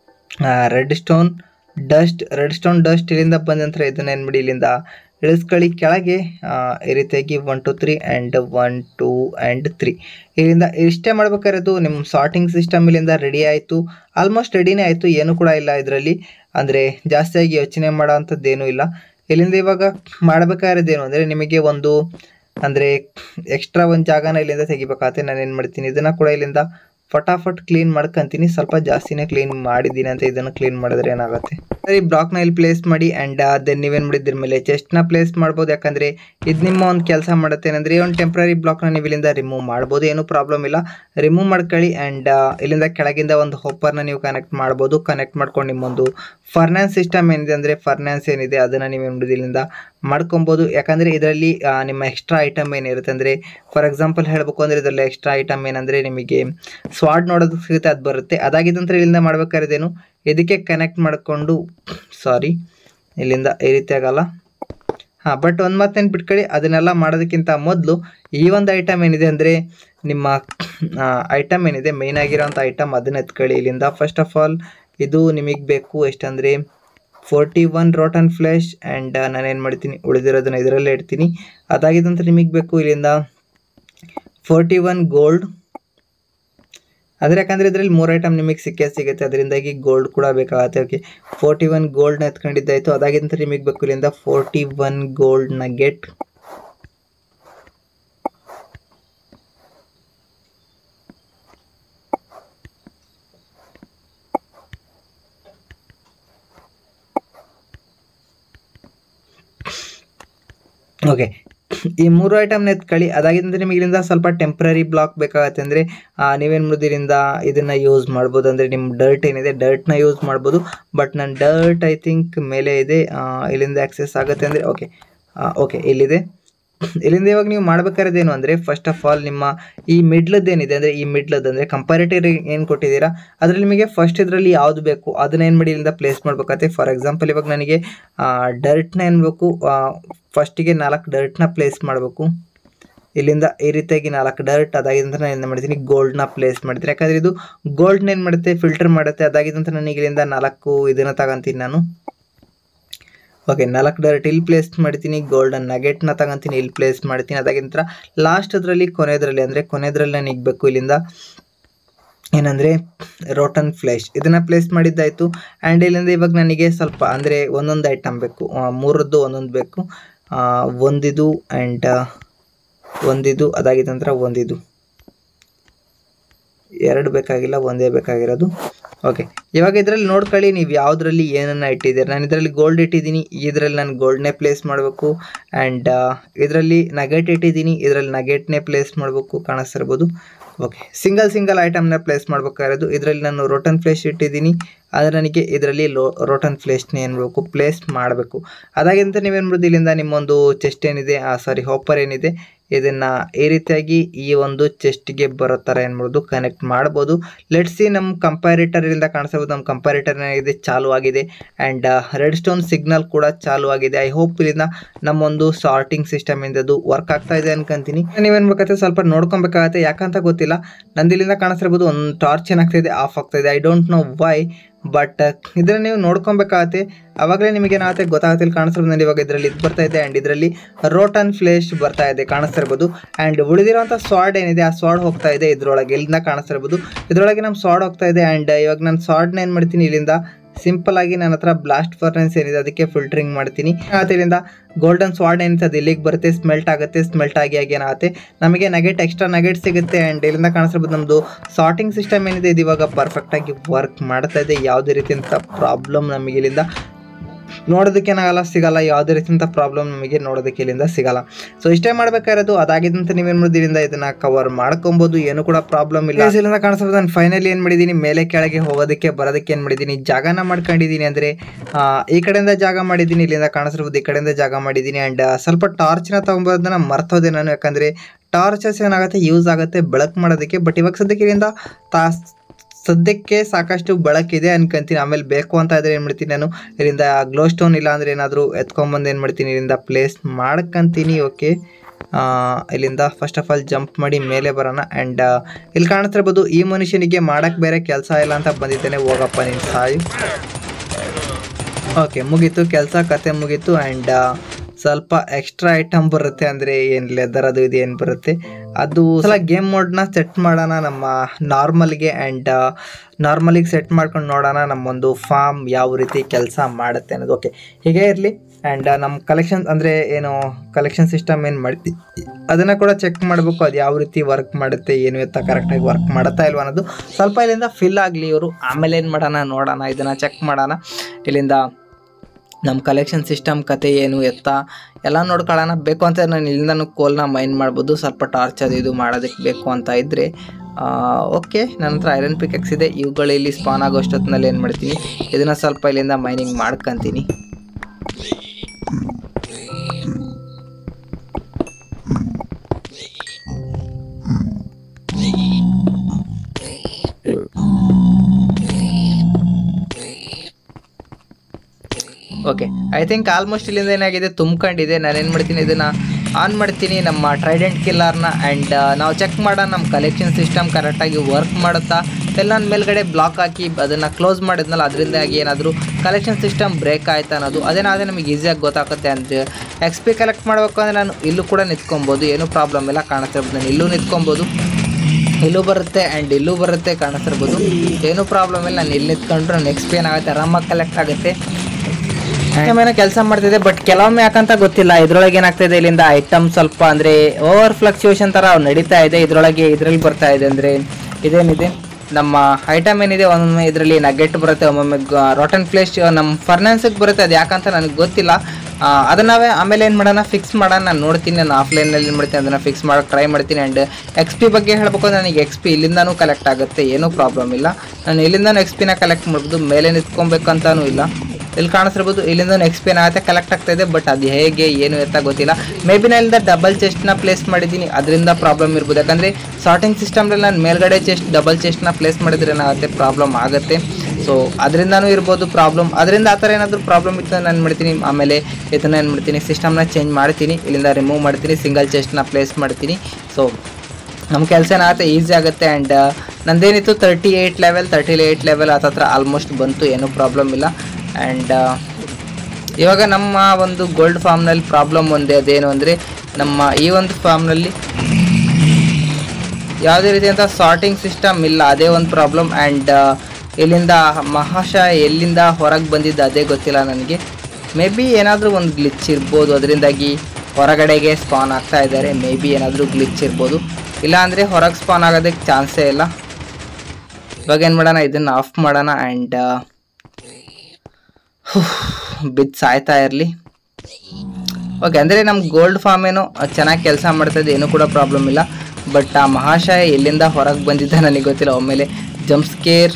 redstone dust redstone dust ಇಲ್ಲಿಂದ ಬಂದ ನಂತರ ಇದನ್ನ ಏನು ಮಾಡಿ ಇಲ್ಲಿಂದ ಇಳಿಸ್ಕೊಳ್ಳಿ ಕೆಳಗೆ ಆ, ಈ ರೀತಿಯಾಗಿ one two three and one two and three ಇಲ್ಲಿಂದ ಇಷ್ಟೇ ಮಾಡ್ಬೇಕಾಗಿರೋದು ನಿಮ್ಮ ಸಾರ್ಟಿಂಗ್ ಸಿಸ್ಟಮ್ ಇಲ್ಲಿಂದ ರೆಡಿ ಆಯಿತು ಆಲ್ಮೋಸ್ಟ್ ರೆಡಿನೇ ಆಯಿತು ಏನೂ ಕೂಡ ಇಲ್ಲ ಇದರಲ್ಲಿ ಅಂದರೆ ಜಾಸ್ತಿಯಾಗಿ ಯೋಚನೆ ಮಾಡೋ ಅಂಥದ್ದೇನೂ ಇಲ್ಲ ಇಲ್ಲಿಂದ ಇವಾಗ ಮಾಡಬೇಕಾಗಿರೋದೇನು ಅಂದರೆ ನಿಮಗೆ ಒಂದು ಅಂದರೆ ಎಕ್ಸ್ಟ್ರಾ ಒಂದು ಜಾಗನ ಇಲ್ಲಿಂದ ತೆಗಿಬೇಕಾಗತ್ತೆ ನಾನು ಏನು ಮಾಡ್ತೀನಿ ಇದನ್ನು ಕೂಡ ಇಲ್ಲಿಂದ ಫಟಾಫಟ್ ಕ್ಲೀನ್ ಮಾಡ್ಕೊಂತೀನಿ ಸ್ವಲ್ಪ ಜಾಸ್ತಿನೇ ಕ್ಲೀನ್ ಮಾಡಿದ್ದೀನಿ ಅಂತ ಇದನ್ನು ಕ್ಲೀನ್ ಮಾಡಿದ್ರೆ ಏನಾಗುತ್ತೆ ಸರಿ ಬ್ಲಾಕ್ನ ಇಲ್ಲಿ ಪ್ಲೇಸ್ ಮಾಡಿ ಆ್ಯಂಡ್ ದೆನ್ ನೀವೇನು ಮಾಡಿದ್ರ ಮೇಲೆ ಚೆಸ್ಟ್ನ ಪ್ಲೇಸ್ ಮಾಡ್ಬೋದು ಯಾಕಂದರೆ ಇದು ನಿಮ್ಮ ಒಂದು ಕೆಲಸ ಮಾಡುತ್ತೆ ಏನಂದರೆ ಈ ಒಂದು ಟೆಂಪ್ರರಿ ಬ್ಲಾಕ್ನ ನೀವು ಇಲ್ಲಿಂದ ರಿಮೂವ್ ಮಾಡ್ಬೋದು ಏನೂ ಪ್ರಾಬ್ಲಮ್ ಇಲ್ಲ ರಿಮೂವ್ ಮಾಡ್ಕೊಳ್ಳಿ ಆ್ಯಂಡ್ ಇಲ್ಲಿಂದ ಕೆಳಗಿಂದ ಒಂದು ಹೊಪ್ಪರ್ನ ನೀವು ಕನೆಕ್ಟ್ ಮಾಡ್ಬೋದು ಕನೆಕ್ಟ್ ಮಾಡ್ಕೊಂಡು ನಿಮ್ಮೊಂದು ಫರ್ನಾನ್ಸ್ ಸಿಸ್ಟಮ್ ಏನಿದೆ ಅಂದರೆ ಫರ್ನಾನ್ಸ್ ಏನಿದೆ ಅದನ್ನು ನೀವೇನು ಮಾಡೋದು ಇಲ್ಲಿಂದ ಮಾಡ್ಕೊಬೋದು ಯಾಕಂದರೆ ಇದರಲ್ಲಿ ಆ, ನಿಮ್ಮ ಎಕ್ಸ್ಟ್ರಾ ಐಟಮ್ ಏನಿರುತ್ತೆ ಅಂದರೆ ಫಾರ್ ಎಕ್ಸಾಂಪಲ್ ಹೇಳಬೇಕು ಅಂದರೆ ಇದರಲ್ಲಿ ಎಕ್ಸ್ಟ್ರಾ ಐಟಮ್ ಏನಂದರೆ ನಿಮಗೆ ಸ್ವಾಡ್ ನೋಡೋದಕ್ಕೆ ಸಿಗುತ್ತೆ ಅದು ಬರುತ್ತೆ ಅದಾಗಿದ್ದ ನಂತರ ಇಲ್ಲಿಂದ ಮಾಡ್ಬೇಕಾದ್ರೇನು ಇದಕ್ಕೆ ಕನೆಕ್ಟ್ ಮಾಡಿಕೊಂಡು ಸಾರಿ ಇಲ್ಲಿಂದ ಈ ರೀತಿ ಆಗಲ್ಲ ಹಾಂ ಬಟ್ ಒಂದು ಮಾತು ನೆನ್ಪಿಟ್ಕೊಳ್ಳಿ ಅದನ್ನೆಲ್ಲ ಮಾಡೋದಕ್ಕಿಂತ ಮೊದಲು ಈ ಒಂದು ಐಟಮ್ ಏನಿದೆ ಅಂದರೆ ನಿಮ್ಮ ಐಟಮ್ ಏನಿದೆ ಮೇಯ್ನ್ ಆಗಿರೋಂಥ ಐಟಮ್ ಅದನ್ನ ಎತ್ಕೊಳ್ಳಿ ಇಲ್ಲಿಂದ ಫಸ್ಟ್ ಆಫ್ ಆಲ್ ಇದು ನಿಮಗೆ ಬೇಕು ಎಷ್ಟಂದರೆ forty one rotten flesh and ನಾನೇನು ಮಾಡ್ತೀನಿ ಉಳಿದಿರೋದನ್ನ ಇದರಲ್ಲೇ ಇಡ್ತೀನಿ ಅದಾಗಿದ್ದ ನಂತರ ನಿಮಗೆ ಬೇಕು ಇಲ್ಲಿಂದ ಫೋರ್ಟಿ ಒನ್ ಗೋಲ್ಡ್ ಆದರೆ ಯಾಕಂದರೆ ಇದರಲ್ಲಿ ಮೂರು ಐಟಮ್ ನಿಮಗೆ ಸಿಕ್ಕೇ ಸಿಗುತ್ತೆ ಅದರಿಂದಾಗಿ ಗೋಲ್ಡ್ ಕೂಡ ಬೇಕಾಗುತ್ತೆ ಓಕೆ ಫೋರ್ಟಿ ಒನ್ ಗೋಲ್ಡ್ನ ಎತ್ಕೊಂಡಿದ್ದಾಯಿತು ಅದಾಗಿದ್ದ ನಂತರ ನಿಮಗೆ ಬೇಕು ಇಲ್ಲಿಂದ forty one gold nugget okay ಈ ಮೂರು ಐಟಮ್ನ ಎತ್ಕೊಳ್ಳಿ ಅದಾಗಿದ್ದಂದ್ರೆ ನಿಮಗೆ ಇಲ್ಲಿಂದ ಸ್ವಲ್ಪ ಟೆಂಪ್ರರಿ ಬ್ಲಾಕ್ ಬೇಕಾಗತ್ತೆ ಅಂದರೆ ನೀವೇನು ಮಾಡೋದು ಇಲ್ಲಿಂದ ಇದನ್ನು ಯೂಸ್ ಮಾಡ್ಬೋದು ಅಂದರೆ ನಿಮ್ಮ ಡರ್ಟ್ ಏನಿದೆ ಡರ್ಟ್ನ ಯೂಸ್ ಮಾಡ್ಬೋದು ಬಟ್ ನನ್ನ ಡರ್ಟ್ ಐ ಥಿಂಕ್ ಮೇಲೆ ಇದೆ ಆ, ಇಲ್ಲಿಂದ ಆಕ್ಸೆಸ್ ಆಗುತ್ತೆ ಅಂದರೆ ಓಕೆ ಓಕೆ ಇಲ್ಲಿದೆ ಇಲ್ಲಿಂದ ಇವಾಗ ನೀವು ಮಾಡ್ಬೇಕಾಗಿರೋದೇನು ಅಂದರೆ ಫಸ್ಟ್ ಆಫ್ ಆಲ್ ನಿಮ್ಮ ಈ ಮಿಡ್ಲದ್ದು ಏನಿದೆ ಅಂದರೆ ಈ ಮಿಡ್ಲದ್ದು ಅಂದರೆ ಕಂಪ್ಯಾರಿಟಿವ್ ಏನು ಕೊಟ್ಟಿದ್ದೀರಾ ಅದರಲ್ಲಿ ನಿಮಗೆ ಫಸ್ಟ್ ಇದರಲ್ಲಿ ಯಾವುದು ಬೇಕು ಅದನ್ನ ಏನು ಮಾಡಿ ಇಲ್ಲಿಂದ ಪ್ಲೇಸ್ ಮಾಡ್ಬೇಕಾಗತ್ತೆ ಫಾರ್ ಎಕ್ಸಾಂಪಲ್ ಇವಾಗ ನನಗೆ ಡರ್ಟ್ನ ಏನು ಬೇಕು ಫಸ್ಟಿಗೆ ನಾಲ್ಕು ಡರ್ಟ್ನ ಪ್ಲೇಸ್ ಮಾಡಬೇಕು ಇಲ್ಲಿಂದ ಈ ರೀತಿಯಾಗಿ ನಾಲ್ಕು ಡರ್ಟ್ ಅದಾಗಿದ ನಂತರ ನಾನು ಏನು ಮಾಡ್ತೀನಿ ಗೋಲ್ಡ್ನ ಪ್ಲೇಸ್ ಮಾಡ್ತೀನಿ ಯಾಕಂದರೆ ಇದು ಗೋಲ್ಡ್ನ ಏನು ಮಾಡುತ್ತೆ ಫಿಲ್ಟರ್ ಮಾಡುತ್ತೆ ಅದಾಗಿದ ನಂತರ ನನಗೆ ಇಲ್ಲಿಂದ ನಾಲ್ಕು ಇದನ್ನು ತಗೊಂತೀನಿ ನಾನು ಓಕೆ ನಾಲ್ಕು ಡೈರೆಕ್ಟ್ ಇಲ್ಲಿ ಪ್ಲೇಸ್ ಮಾಡ್ತೀನಿ ಗೋಲ್ಡನ್ ನಗೆಟ್ನ ತಗೊಂತೀನಿ ಇಲ್ಲಿ ಪ್ಲೇಸ್ ಮಾಡ್ತೀನಿ ಅದಾಗಿದ ನಂತರ ಲಾಸ್ಟ್ ಅದರಲ್ಲಿ ಕೊನೆಯದ್ರಲ್ಲಿ ಅಂದರೆ ಕೊನೆಯದ್ರಲ್ಲಿ ನನಗೆ ಬೇಕು ಇಲ್ಲಿಂದ ಏನಂದರೆ ರೋಟನ್ ಫ್ಲೆಶ್ ಇದನ್ನು ಪ್ಲೇಸ್ ಮಾಡಿದ್ದಾಯಿತು ಆ್ಯಂಡ್ ಇಲ್ಲಿಂದ ಇವಾಗ ನನಗೆ ಸ್ವಲ್ಪ ಅಂದರೆ ಒಂದೊಂದು ಐಟಮ್ ಬೇಕು ಆ, ಮೂರದ್ದು ಒಂದೊಂದು ಬೇಕು ಆ, ಒಂದಿದು ಆ್ಯಂಡ್ ಒಂದಿದು ಅದಾಗಿದ ನಂತರ ಒಂದಿದು ಎರಡು ಬೇಕಾಗಿಲ್ಲ ಒಂದೇ ಬೇಕಾಗಿರೋದು ಓಕೆ ಇವಾಗ ಇದರಲ್ಲಿ ನೋಡ್ಕೊಳ್ಳಿ ನೀವು ಯಾವುದ್ರಲ್ಲಿ ಏನನ್ನು ಇಟ್ಟಿದ್ದೀರಿ ನಾನು ಇದರಲ್ಲಿ ಗೋಲ್ಡ್ ಇಟ್ಟಿದ್ದೀನಿ ಇದರಲ್ಲಿ ನಾನು ಗೋಲ್ಡ್ನೇ ಪ್ಲೇಸ್ ಮಾಡಬೇಕು ಆ್ಯಂಡ್ ಇದರಲ್ಲಿ ನಗೆಟ್ ಇಟ್ಟಿದ್ದೀನಿ ಇದರಲ್ಲಿ ನಗೆಟ್ನೇ ಪ್ಲೇಸ್ ಮಾಡಬೇಕು ಕಾಣಿಸ್ತಿರ್ಬೋದು ಓಕೆ ಸಿಂಗಲ್ ಸಿಂಗಲ್ ಐಟಮ್ನ ಪ್ಲೇಸ್ ಮಾಡ್ಬೇಕಾಗಿರೋದು ಇದರಲ್ಲಿ ನಾನು ರೋಟನ್ ಫ್ಲೇಶ್ ಇಟ್ಟಿದ್ದೀನಿ ಆದರೆ ನನಗೆ ಇದರಲ್ಲಿ ಲೋ ರೋಟನ್ ಫ್ಲೇಶ್ನ ಏನು ಮಾಡಬೇಕು ಪ್ಲೇಸ್ ಮಾಡಬೇಕು ಅದಾಗಿಂತ ನೀವೇನು ಮಾಡೋದು ಇಲ್ಲಿಂದ ನಿಮ್ಮೊಂದು ಚೆಸ್ಟ್ ಏನಿದೆ ಸಾರಿ ಹೋಪರ್ ಏನಿದೆ ಇದನ್ನು ಈ ರೀತಿಯಾಗಿ ಈ ಒಂದು ಚೆಸ್ಟ್ಗೆ ಬರೋ ಥರ ಏನು ಮಾಡೋದು ಕನೆಕ್ಟ್ ಮಾಡ್ಬೋದು ಲೆಟ್ಸಿ ನಮ್ಮ ಕಂಪ್ಯಾರಿಟರಿಂದ ಕಾಣಿಸ್ಬೋದು ನಮ್ಮ ಕಂಪ್ಯಾರಿಟರ್ ಏನಿದೆ ಚಾಲು ಆಗಿದೆ ಆ್ಯಂಡ್ ರೆಡ್ ಸ್ಟೋನ್ ಸಿಗ್ನಲ್ ಕೂಡ ಚಾಲು ಆಗಿದೆ ಐ ಹೋಪ್ ಇಲ್ಲಿಂದ ನಮ್ಮೊಂದು ಸಾರ್ಟಿಂಗ್ ಸಿಸ್ಟಮ್ ಇಂದದು ವರ್ಕ್ ಆಗ್ತಾ ಇದೆ ಅನ್ಕೊಂತೀನಿ ನೀವೇನು ಬೇಕಾಗುತ್ತೆ ಸ್ವಲ್ಪ ನೋಡ್ಕೊಬೇಕಾಗತ್ತೆ ಯಾಕಂತ ಗೊತ್ತಿಲ್ಲ ನಂದು ಇಲ್ಲಿಂದ ಕಾಣಿಸ್ತಿರ್ಬೋದು ಒಂದು ಟಾರ್ಚ್ ಏನಾಗ್ತಾ ಇದೆ ಆಫ್ ಆಗ್ತಾ ಇದೆ I don't know why but ಇದನ್ನ ನೀವು ನೋಡ್ಕೊಬೇಕಾಗತ್ತೆ ಅವಾಗಲೇ ನಿಮಗೆ ಏನಾಗುತ್ತೆ ಗೊತ್ತಾಗುತ್ತೆ ಇಲ್ಲಿ ಕಾಣಿಸ್ತಿರ್ಬೋದು ನೋಡಿ ಇವಾಗ ಇದರಲ್ಲಿ ಇದು ಬರ್ತಾ ಇದೆ ಆ್ಯಂಡ್ ಇದರಲ್ಲಿ ರೋಟನ್ ಫ್ಲೇಶ್ ಬರ್ತಾ ಇದೆ ಕಾಣಿಸ್ತಿರ್ಬೋದು ಆ್ಯಂಡ್ ಉಳಿದಿರೋಂಥ ಸ್ವಾಡ್ ಏನಿದೆ ಆ ಸ್ವಾಡ್ ಹೋಗ್ತಾ ಇದೆ ಇದ್ರೊಳಗೆ ಇಲ್ಲಿಂದ ಕಾಣಿಸ್ತಿರ್ಬೋದು ಇದರೊಳಗೆ ನಮ್ಮ ಸ್ವಾಡ್ ಹೋಗ್ತಾ ಇದೆ ಆ್ಯಂಡ್ ಇವಾಗ ನಾನು ಸ್ವಾಡ್ನ ಏನು ಮಾಡ್ತೀನಿ ಇಲ್ಲಿಂದ ಸಿಂಪಲ್ ಆಗಿ ನನ್ನ ಹತ್ರ ಬ್ಲಾಸ್ಟ್ ಫರ್ನೆನ್ಸ್ ಏನಿದೆ ಅದಕ್ಕೆ ಫಿಲ್ಟ್ರಿಂಗ್ ಮಾಡ್ತೀನಿ ಆಗುತ್ತೆ ಇಲ್ಲಿಂದ ಗೋಲ್ಡನ್ ಸ್ವಾಡ್ ಏನಿದೆ ಅದು ಇಲ್ಲಿಗೆ ಬರುತ್ತೆ ಸ್ಮೆಲ್ಟ್ ಆಗುತ್ತೆ ಸ್ಮೆಲ್ಟ್ ಆಗಿ ಆಗಿ ಏನಾಗುತ್ತೆ ನಮಗೆ ನಗೆಟ್ ಎಕ್ಸ್ಟ್ರಾ ನಗೆಟ್ ಸಿಗುತ್ತೆ ಆ್ಯಂಡ್ ಇಲ್ಲಿಂದ ಕಾಣಿಸ್ತಿರ್ಬೋದು ನಮ್ಮದು ಸಾರ್ಟಿಂಗ್ ಸಿಸ್ಟಮ್ ಏನಿದೆ ಇದು ಇವಾಗ ಪರ್ಫೆಕ್ಟಾಗಿ ವರ್ಕ್ ಮಾಡ್ತಾ ಇದೆ ಯಾವುದೇ ರೀತಿಯಂಥ ಪ್ರಾಬ್ಲಮ್ ನಮಗೆ ಇಲ್ಲಿಂದ ನೋಡೋದಕ್ಕೆ ಏನಾಗಲ್ಲ ಸಿಗಲ್ಲ ಯಾವುದೇ ರೀತಿಯಂಥ ಪ್ರಾಬ್ಲಮ್ ನಮಗೆ ನೋಡೋದಕ್ಕೆ ಇಲ್ಲಿಂದ ಸಿಗಲ್ಲ ಸೊ ಇಷ್ಟೇ ಮಾಡಬೇಕಾಗಿರೋದು ಅದಾಗಿದ್ದಂತ ನೀವೇನು ಮಾಡೋದು ಇಲ್ಲಿಂದ ಇದನ್ನ ಕವರ್ ಮಾಡ್ಕೊಬೋದು ಏನು ಕೂಡ ಪ್ರಾಬ್ಲಮ್ ಇಲ್ಲ Guys, ಇಲ್ಲಿಂದ ಕಾಣಿಸ್ಬೋದು ನಾನು ಫೈನಲಿ ಏನು ಮಾಡಿದ್ದೀನಿ ಮೇಲೆ ಕೆಳಗೆ ಹೋಗೋದಕ್ಕೆ ಬರೋದಕ್ಕೆ ಏನು ಮಾಡಿದ್ದೀನಿ ಜಾಗನ ಮಾಡ್ಕೊಂಡಿದ್ದೀನಿ ಅಂದರೆ ಈ ಕಡೆಯಿಂದ ಜಾಗ ಮಾಡಿದ್ದೀನಿ ಇಲ್ಲಿಂದ ಕಾಣಿಸ್ತಿರ್ಬೋದು ಈ ಕಡೆಯಿಂದ ಜಾಗ ಮಾಡಿದ್ದೀನಿ ಆ್ಯಂಡ್ ಸ್ವಲ್ಪ ಟಾರ್ಚ್ನ ತೊಗೊಂಬೋದನ್ನ ಮರ್ತೋದೆ ನಾನು ಯಾಕಂದರೆ ಟಾರ್ಚಸ್ ಏನಾಗುತ್ತೆ ಯೂಸ್ ಆಗುತ್ತೆ ಬೆಳಕು ಮಾಡೋದಕ್ಕೆ ಬಟ್ ಇವಾಗ ಸದ್ಯಕ್ಕೆ ಇಲ್ಲಿಂದ ತಾ ಸದ್ಯಕ್ಕೆ ಸಾಕಷ್ಟು ಬೆಳಕಿದೆ ಅನ್ಕೊಂತೀನಿ ಆಮೇಲೆ ಬೇಕು ಅಂತ ಇದ್ರೆ ಏನು ಮಾಡ್ತೀನಿ ನಾನು ಇಲ್ಲಿಂದ ಗ್ಲೋ ಸ್ಟೋನ್ ಇಲ್ಲ ಅಂದರೆ ಏನಾದರೂ ಎತ್ಕೊಂಬಂದು ಏನು ಮಾಡ್ತೀನಿ ಇಲ್ಲಿಂದ ಪ್ಲೇಸ್ ಮಾಡ್ಕೊಂತೀನಿ ಓಕೆ ಇಲ್ಲಿಂದ ಫಸ್ಟ್ ಆಫ್ ಆಲ್ ಜಂಪ್ ಮಾಡಿ ಮೇಲೆ ಬರೋಣ ಆ್ಯಂಡ್ ಇಲ್ಲಿ ಕಾಣಿಸ್ತಿರ್ಬೋದು ಈ ಮನುಷ್ಯನಿಗೆ ಮಾಡೋಕ್ಕೆ ಬೇರೆ ಕೆಲಸ ಇಲ್ಲ ಅಂತ ಬಂದಿದ್ದೇನೆ ಹೋಗಪ್ಪ ನೀನು ಸಾಯಿ ಓಕೆ ಮುಗೀತು ಕೆಲಸ ಕತೆ ಮುಗೀತು ಆ್ಯಂಡ್ ಸ್ವಲ್ಪ ಎಕ್ಸ್ಟ್ರಾ ಐಟಮ್ ಬರುತ್ತೆ ಅಂದರೆ ಏನು ಲೆದರ್ ಅದು ಇದು ಏನು ಬರುತ್ತೆ ಅದು ಸಲ ಗೇಮ್ ಮೋಡ್ನ ಸೆಟ್ ಮಾಡೋಣ ನಮ್ಮ ನಾರ್ಮಲ್ಗೆ ಆ್ಯಂಡ್ ನಾರ್ಮಲಿಗೆ ಸೆಟ್ ಮಾಡ್ಕೊಂಡು ನೋಡೋಣ ನಮ್ಮೊಂದು ಫಾರ್ಮ್ ಯಾವ ರೀತಿ ಕೆಲಸ ಮಾಡುತ್ತೆ ಅನ್ನೋದು ಓಕೆ ಹೀಗೆ ಇರಲಿ ಆ್ಯಂಡ್ ನಮ್ಮ ಕಲೆಕ್ಷನ್ ಅಂದರೆ ಏನು ಕಲೆಕ್ಷನ್ ಸಿಸ್ಟಮ್ ಏನು ಮಾಡಿ ಅದನ್ನು ಕೂಡ ಚೆಕ್ ಮಾಡಬೇಕು ಅದು ಯಾವ ರೀತಿ ವರ್ಕ್ ಮಾಡುತ್ತೆ ಏನು ಎತ್ತ ಕರೆಕ್ಟಾಗಿ ವರ್ಕ್ ಮಾಡುತ್ತಾ ಇಲ್ವಾ ಅನ್ನೋದು ಸ್ವಲ್ಪ ಇಲ್ಲಿಂದ ಫಿಲ್ ಆಗಲಿ ಇವರು ಆಮೇಲೆ ಏನು ಮಾಡೋಣ ನೋಡೋಣ ಇದನ್ನು ಚೆಕ್ ಮಾಡೋಣ ಇಲ್ಲಿಂದ ನಮ್ಮ ಕಲೆಕ್ಷನ್ ಸಿಸ್ಟಮ್ ಕತೆ ಏನು ಎತ್ತ ಎಲ್ಲ ನೋಡ್ಕೊಳ್ಳೋಣ ಬೇಕು ಅಂತ ನಾನು ಇಲ್ಲಿಂದನೂ ಕೋಲ್ನ ಮೈನ್ ಮಾಡ್ಬೋದು ಸ್ವಲ್ಪ ಟಾರ್ಚ್ ಅದು ಇದು ಮಾಡೋದಕ್ಕೆ ಬೇಕು ಅಂತ ಇದ್ದರೆ ಓಕೆ ನನ್ನ ಹತ್ರ ಐರನ್ ಪಿಕೆಕ್ಸ್ ಇದೆ ಇವುಗಳು ಇಲ್ಲಿ ಸ್ಪಾನ್ ಆಗೋ ಅಷ್ಟೊತ್ತಿನಲ್ಲಿ ಏನು ಮಾಡ್ತೀನಿ ಇದನ್ನು ಸ್ವಲ್ಪ ಇಲ್ಲಿಂದ ಮೈನಿಂಗ್ ಮಾಡ್ಕೊತೀನಿ ಓಕೆ ಐ ಥಿಂಕ್ ಆಲ್ಮೋಸ್ಟ್ ಇಲ್ಲಿಂದ ಏನಾಗಿದೆ ತುಂಬ್ಕೊಂಡಿದೆ ನಾನೇನು ಮಾಡ್ತೀನಿ ಇದನ್ನು ಆನ್ ಮಾಡ್ತೀನಿ ನಮ್ಮ ಟ್ರೈಡೆಂಟ್ ಕಿಲ್ಲರ್ನ ಆ್ಯಂಡ್ ನಾವು ಚೆಕ್ ಮಾಡೋಣ ನಮ್ಮ ಕಲೆಕ್ಷನ್ ಸಿಸ್ಟಮ್ ಕರೆಕ್ಟಾಗಿ ವರ್ಕ್ ಮಾಡುತ್ತಾ ಎಲ್ಲ ನನ್ನ ಮೇಲ್ಗಡೆ ಬ್ಲಾಕ್ ಹಾಕಿ ಅದನ್ನು ಕ್ಲೋಸ್ ಮಾಡಿದ್ನಲ್ಲ ಅದರಿಂದಾಗಿ ಏನಾದರೂ ಕಲೆಕ್ಷನ್ ಸಿಸ್ಟಮ್ ಬ್ರೇಕ್ ಆಯ್ತಾ ಅನ್ನೋದು ಅದೇನಾದರೆ ನಮಗೆ ಈಸಿಯಾಗಿ ಗೊತ್ತಾಗುತ್ತೆ ಅಂತ ಎಕ್ಸ್ ಪಿ ಕಲೆಕ್ಟ್ ಮಾಡಬೇಕು ಅಂದರೆ ನಾನು ಇಲ್ಲೂ ಕೂಡ ನಿಂತ್ಕೊಬೋದು ಏನೂ ಪ್ರಾಬ್ಲಮ್ ಇಲ್ಲ ಕಾಣಿಸ್ತಿರ್ಬೋದು ನಾನು ಇಲ್ಲೂ ನಿಂತ್ಕೊಬೋದು ಇಲ್ಲೂ ಬರುತ್ತೆ ಆ್ಯಂಡ್ ಇಲ್ಲೂ ಬರುತ್ತೆ ಕಾಣಿಸ್ತಿರ್ಬೋದು ಏನೂ ಪ್ರಾಬ್ಲಮ್ ಇಲ್ಲ ನಾನು ಇಲ್ಲಿ ನಿಂತ್ಕೊಂಡ್ರೆ ನೆಕ್ಸ್ಟ್ ಏನಾಗುತ್ತೆ ಆರಾಮಾಗಿ ಕಲೆಕ್ಟ್ ಆಗುತ್ತೆ ಏನೋ ಕೆಲಸ ಮಾಡ್ತಿದೆ ಬಟ್ ಕೆಲವೊಮ್ಮೆ ಯಾಕಂತ ಗೊತ್ತಿಲ್ಲ ಇದ್ರೊಳಗೆ ಏನಾಗ್ತಿದೆ ಇಲ್ಲಿಂದ ಐಟಮ್ ಸ್ವಲ್ಪ ಅಂದರೆ ಓವರ್ ಫ್ಲಕ್ಚುಯೇಷನ್ ಥರ ನಡೀತಾ ಇದೆ ಇದರೊಳಗೆ ಇದರಲ್ಲಿ ಬರ್ತಾ ಇದೆ ಅಂದರೆ ಇದೇನಿದೆ ನಮ್ಮ ಐಟಮ್ ಏನಿದೆ ಒಮ್ಮೊಮ್ಮೆ ಇದರಲ್ಲಿ ನಗೆಟ್ ಬರುತ್ತೆ ಒಮ್ಮೊಮ್ಮೆ ರಾಟನ್ ಫ್ಲೇಶ್ ನಮ್ಮ ಫರ್ನಾನ್ಸಿಗೆ ಬರುತ್ತೆ ಅದು ಯಾಕಂತ ನನಗೆ ಗೊತ್ತಿಲ್ಲ ಆ, ಅದನ್ನ ನಾವೇ ಆಮೇಲೆ ಏನು ಮಾಡೋಣ ಫಿಕ್ಸ್ ಮಾಡೋಣ ನಾನು ನೋಡ್ತೀನಿ ನಾನು ಆಫ್ಲೈನಲ್ಲಿ ಏನು ಮಾಡ್ತೀನಿ ಅದನ್ನು ಫಿಕ್ಸ್ ಮಾಡೋಕೆ ಟ್ರೈ ಮಾಡ್ತೀನಿ ಆ್ಯಂಡ್ ಎಕ್ಸ್ ಪಿ ಬಗ್ಗೆ ಹೇಳಬೇಕು ಅಂದ್ರೆ ನನಗೆ ಎಕ್ಸ್ ಪಿ ಇಲ್ಲಿಂದನೂ ಕಲೆಕ್ಟ್ ಆಗುತ್ತೆ ಏನೂ ಪ್ರಾಬ್ಲಮ್ ಇಲ್ಲ ನಾನು ಇಲ್ಲಿಂದನೂ ಎಕ್ಸ್ ಪಿನ ಕಲೆಕ್ಟ್ ಮಾಡ್ಬೋದು ಮೇಲೆ ನಿಂತ್ಕೊಬೇಕಂತನೂ ಇಲ್ಲ ಇಲ್ಲಿ ಕಾಣಿಸ್ತಿರ್ಬೋದು ಇಲ್ಲಿಂದ ಎಕ್ಸ್ ಪಿ ಆಗುತ್ತೆ ಕಲೆಕ್ಟ್ ಆಗ್ತಾ ಇದೆ ಬಟ್ ಅದು ಹೇಗೆ ಏನು ಎತ್ತ ಗೊತ್ತಿಲ್ಲ ಮೇ ಬಿ ನಾನು ಇಲ್ಲಿಂದ ಡಬಲ್ ಚೆಸ್ಟ್ನ ಪ್ಲೇಸ್ ಮಾಡಿದ್ದೀನಿ ಅದರಿಂದ ಪ್ರಾಬ್ಲಮ್ ಇರ್ಬೋದು ಯಾಕಂದರೆ ಸಾರ್ಟಿಂಗ್ ಸಿಸ್ಟಮ್ನಲ್ಲಿ ನಾನು ಮೇಲ್ಗಡೆ ಚೆಸ್ಟ್ ಡಬಲ್ ಚೆಸ್ಟ್ನ ಪ್ಲೇಸ್ ಮಾಡಿದ್ರೆ ಏನಾಗುತ್ತೆ ಪ್ರಾಬ್ಲಮ್ ಆಗುತ್ತೆ ಸೊ ಅದರಿಂದನೂ ಇರ್ಬೋದು ಪ್ರಾಬ್ಲಮ್ ಅದರಿಂದ ಆ ಥರ ಏನಾದರೂ ಪ್ರಾಬ್ಲಮ್ ಇತ್ತು ನಾನು ಏನು ಮಾಡ್ತೀನಿ ಆಮೇಲೆ ಇದನ್ನು ಏನು ಮಾಡ್ತೀನಿ ಸಿಸ್ಟಮ್ನ ಚೇಂಜ್ ಮಾಡ್ತೀನಿ ಇಲ್ಲಿಂದ ರಿಮೂವ್ ಮಾಡ್ತೀನಿ ಸಿಂಗಲ್ ಚೆಸ್ಟ್ನ ಪ್ಲೇಸ್ ಮಾಡ್ತೀನಿ ಸೊ ನಮ್ಮ ಕೆಲಸ ಏನಾಗುತ್ತೆ ಈಸಿ ಆಗುತ್ತೆ ಆ್ಯಂಡ್ ನಂದೇನಿತ್ತು thirty eight level thirty eight level ಹತ್ರ ಆಲ್ಮೋಸ್ಟ್ ಬಂತು ಏನೂ ಪ್ರಾಬ್ಲಮ್ ಇಲ್ಲ ಆ್ಯಂಡ್ ಇವಾಗ ನಮ್ಮ ಒಂದು ಗೋಲ್ಡ್ ಫಾರ್ಮ್ನಲ್ಲಿ ಪ್ರಾಬ್ಲಮ್ ಒಂದೇ ಅದೇನು ಅಂದರೆ ನಮ್ಮ ಈ ಒಂದು ಫಾರ್ಮ್ನಲ್ಲಿ ಯಾವುದೇ ರೀತಿಯಂಥ ಸಾರ್ಟಿಂಗ್ ಸಿಸ್ಟಮ್ ಇಲ್ಲ ಅದೇ ಒಂದು ಪ್ರಾಬ್ಲಮ್ ಆ್ಯಂಡ್ ಇಲ್ಲಿಂದ ಮಹಾಶಯ ಎಲ್ಲಿಂದ ಹೊರಗೆ ಬಂದಿದ್ದು ಅದೇ ಗೊತ್ತಿಲ್ಲ ನನಗೆ ಮೇ ಬಿ ಏನಾದರೂ ಒಂದು ಗ್ಲಿಚ್ ಇರ್ಬೋದು ಅದರಿಂದಾಗಿ ಹೊರಗಡೆಗೆ ಸ್ಪಾನ್ ಆಗ್ತಾ ಇದ್ದಾರೆ ಮೇ ಬಿ ಏನಾದರೂ ಗ್ಲಿಚ್ ಇರ್ಬೋದು ಇಲ್ಲ ಅಂದರೆ ಹೊರಗೆ ಸ್ಪಾನ್ ಆಗೋದಕ್ಕೆ ಚಾನ್ಸೇ ಇಲ್ಲ ಇವಾಗ ಏನು ಮಾಡೋಣ ಇದನ್ನು ಆಫ್ ಮಾಡೋಣ ಆ್ಯಂಡ್ ಬಿದ್ದು ಸಾಯ್ತಾ ಇರಲಿ ಓಕೆ ಅಂದರೆ ನಮ್ಮ ಗೋಲ್ಡ್ ಫಾರ್ಮ್ ಏನೋ ಚೆನ್ನಾಗಿ ಕೆಲಸ ಮಾಡ್ತಾಯಿದೆ ಏನೂ ಕೂಡ ಪ್ರಾಬ್ಲಮ್ ಇಲ್ಲ ಬಟ್ ಆ ಮಹಾಶಯ ಎಲ್ಲಿಂದ ಹೊರಗೆ ಬಂದಿದ್ದ ನನಗೆ ಗೊತ್ತಿಲ್ಲ ಒಮ್ಮೆಲೆ ಜಂಪ್ಸ್ಕೇರ್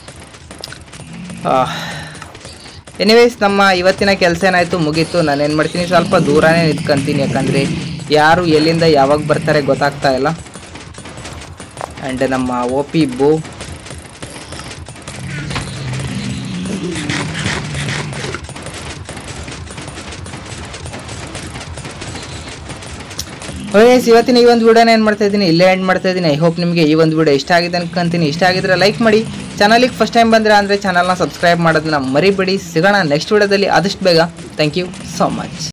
ಎನಿವೇಸ್ ನಮ್ಮ ಇವತ್ತಿನ ಕೆಲಸ ಏನಾಯಿತು ಮುಗೀತು ನಾನು ಏನು ಮಾಡ್ತೀನಿ ಸ್ವಲ್ಪ ದೂರನೇ ನಿಂತ್ಕೊಂತೀನಿ ಯಾಕಂದರೆ ಯಾರು ಎಲ್ಲಿಂದ ಯಾವಾಗ ಬರ್ತಾರೆ ಗೊತ್ತಾಗ್ತಾ ಇಲ್ಲ ಆ್ಯಂಡ್ ನಮ್ಮ ಒ ಪಿ ಬೋ ಓಯಸ್ ಇವತ್ತಿನ ಈ ಒಂದು ವಿಡಿಯೋನ ಏನು ಮಾಡ್ತಾ ಇದ್ದೀನಿ ಇಲ್ಲೇ ಎಂಡ್ ಮಾಡ್ತಾ ಇದ್ದೀನಿ ಐ ಹೋಪ್ ನಿಮಗೆ ಈ ಒಂದು ವಿಡಿಯೋ ಇಷ್ಟ ಆಗಿದೆ ಅನ್ಕೊಂತೀನಿ ಇಷ್ಟ ಆಗಿದ್ರೆ ಲೈಕ್ ಮಾಡಿ ಚಾನಲಿಗೆ ಫಸ್ಟ್ ಟೈಮ್ ಬಂದರೆ ಅಂದರೆ ಚಾನಲ್ನ ಸಬ್ಸ್ಕ್ರೈಬ್ ಮಾಡೋದನ್ನ ಮರಿಬೇಡಿ ಸಿಗೋಣ ನೆಕ್ಸ್ಟ್ ವಿಡಿಯೋದಲ್ಲಿ ಆದಷ್ಟು ಬೇಗ ಥ್ಯಾಂಕ್ ಯು ಸೋ ಮಚ್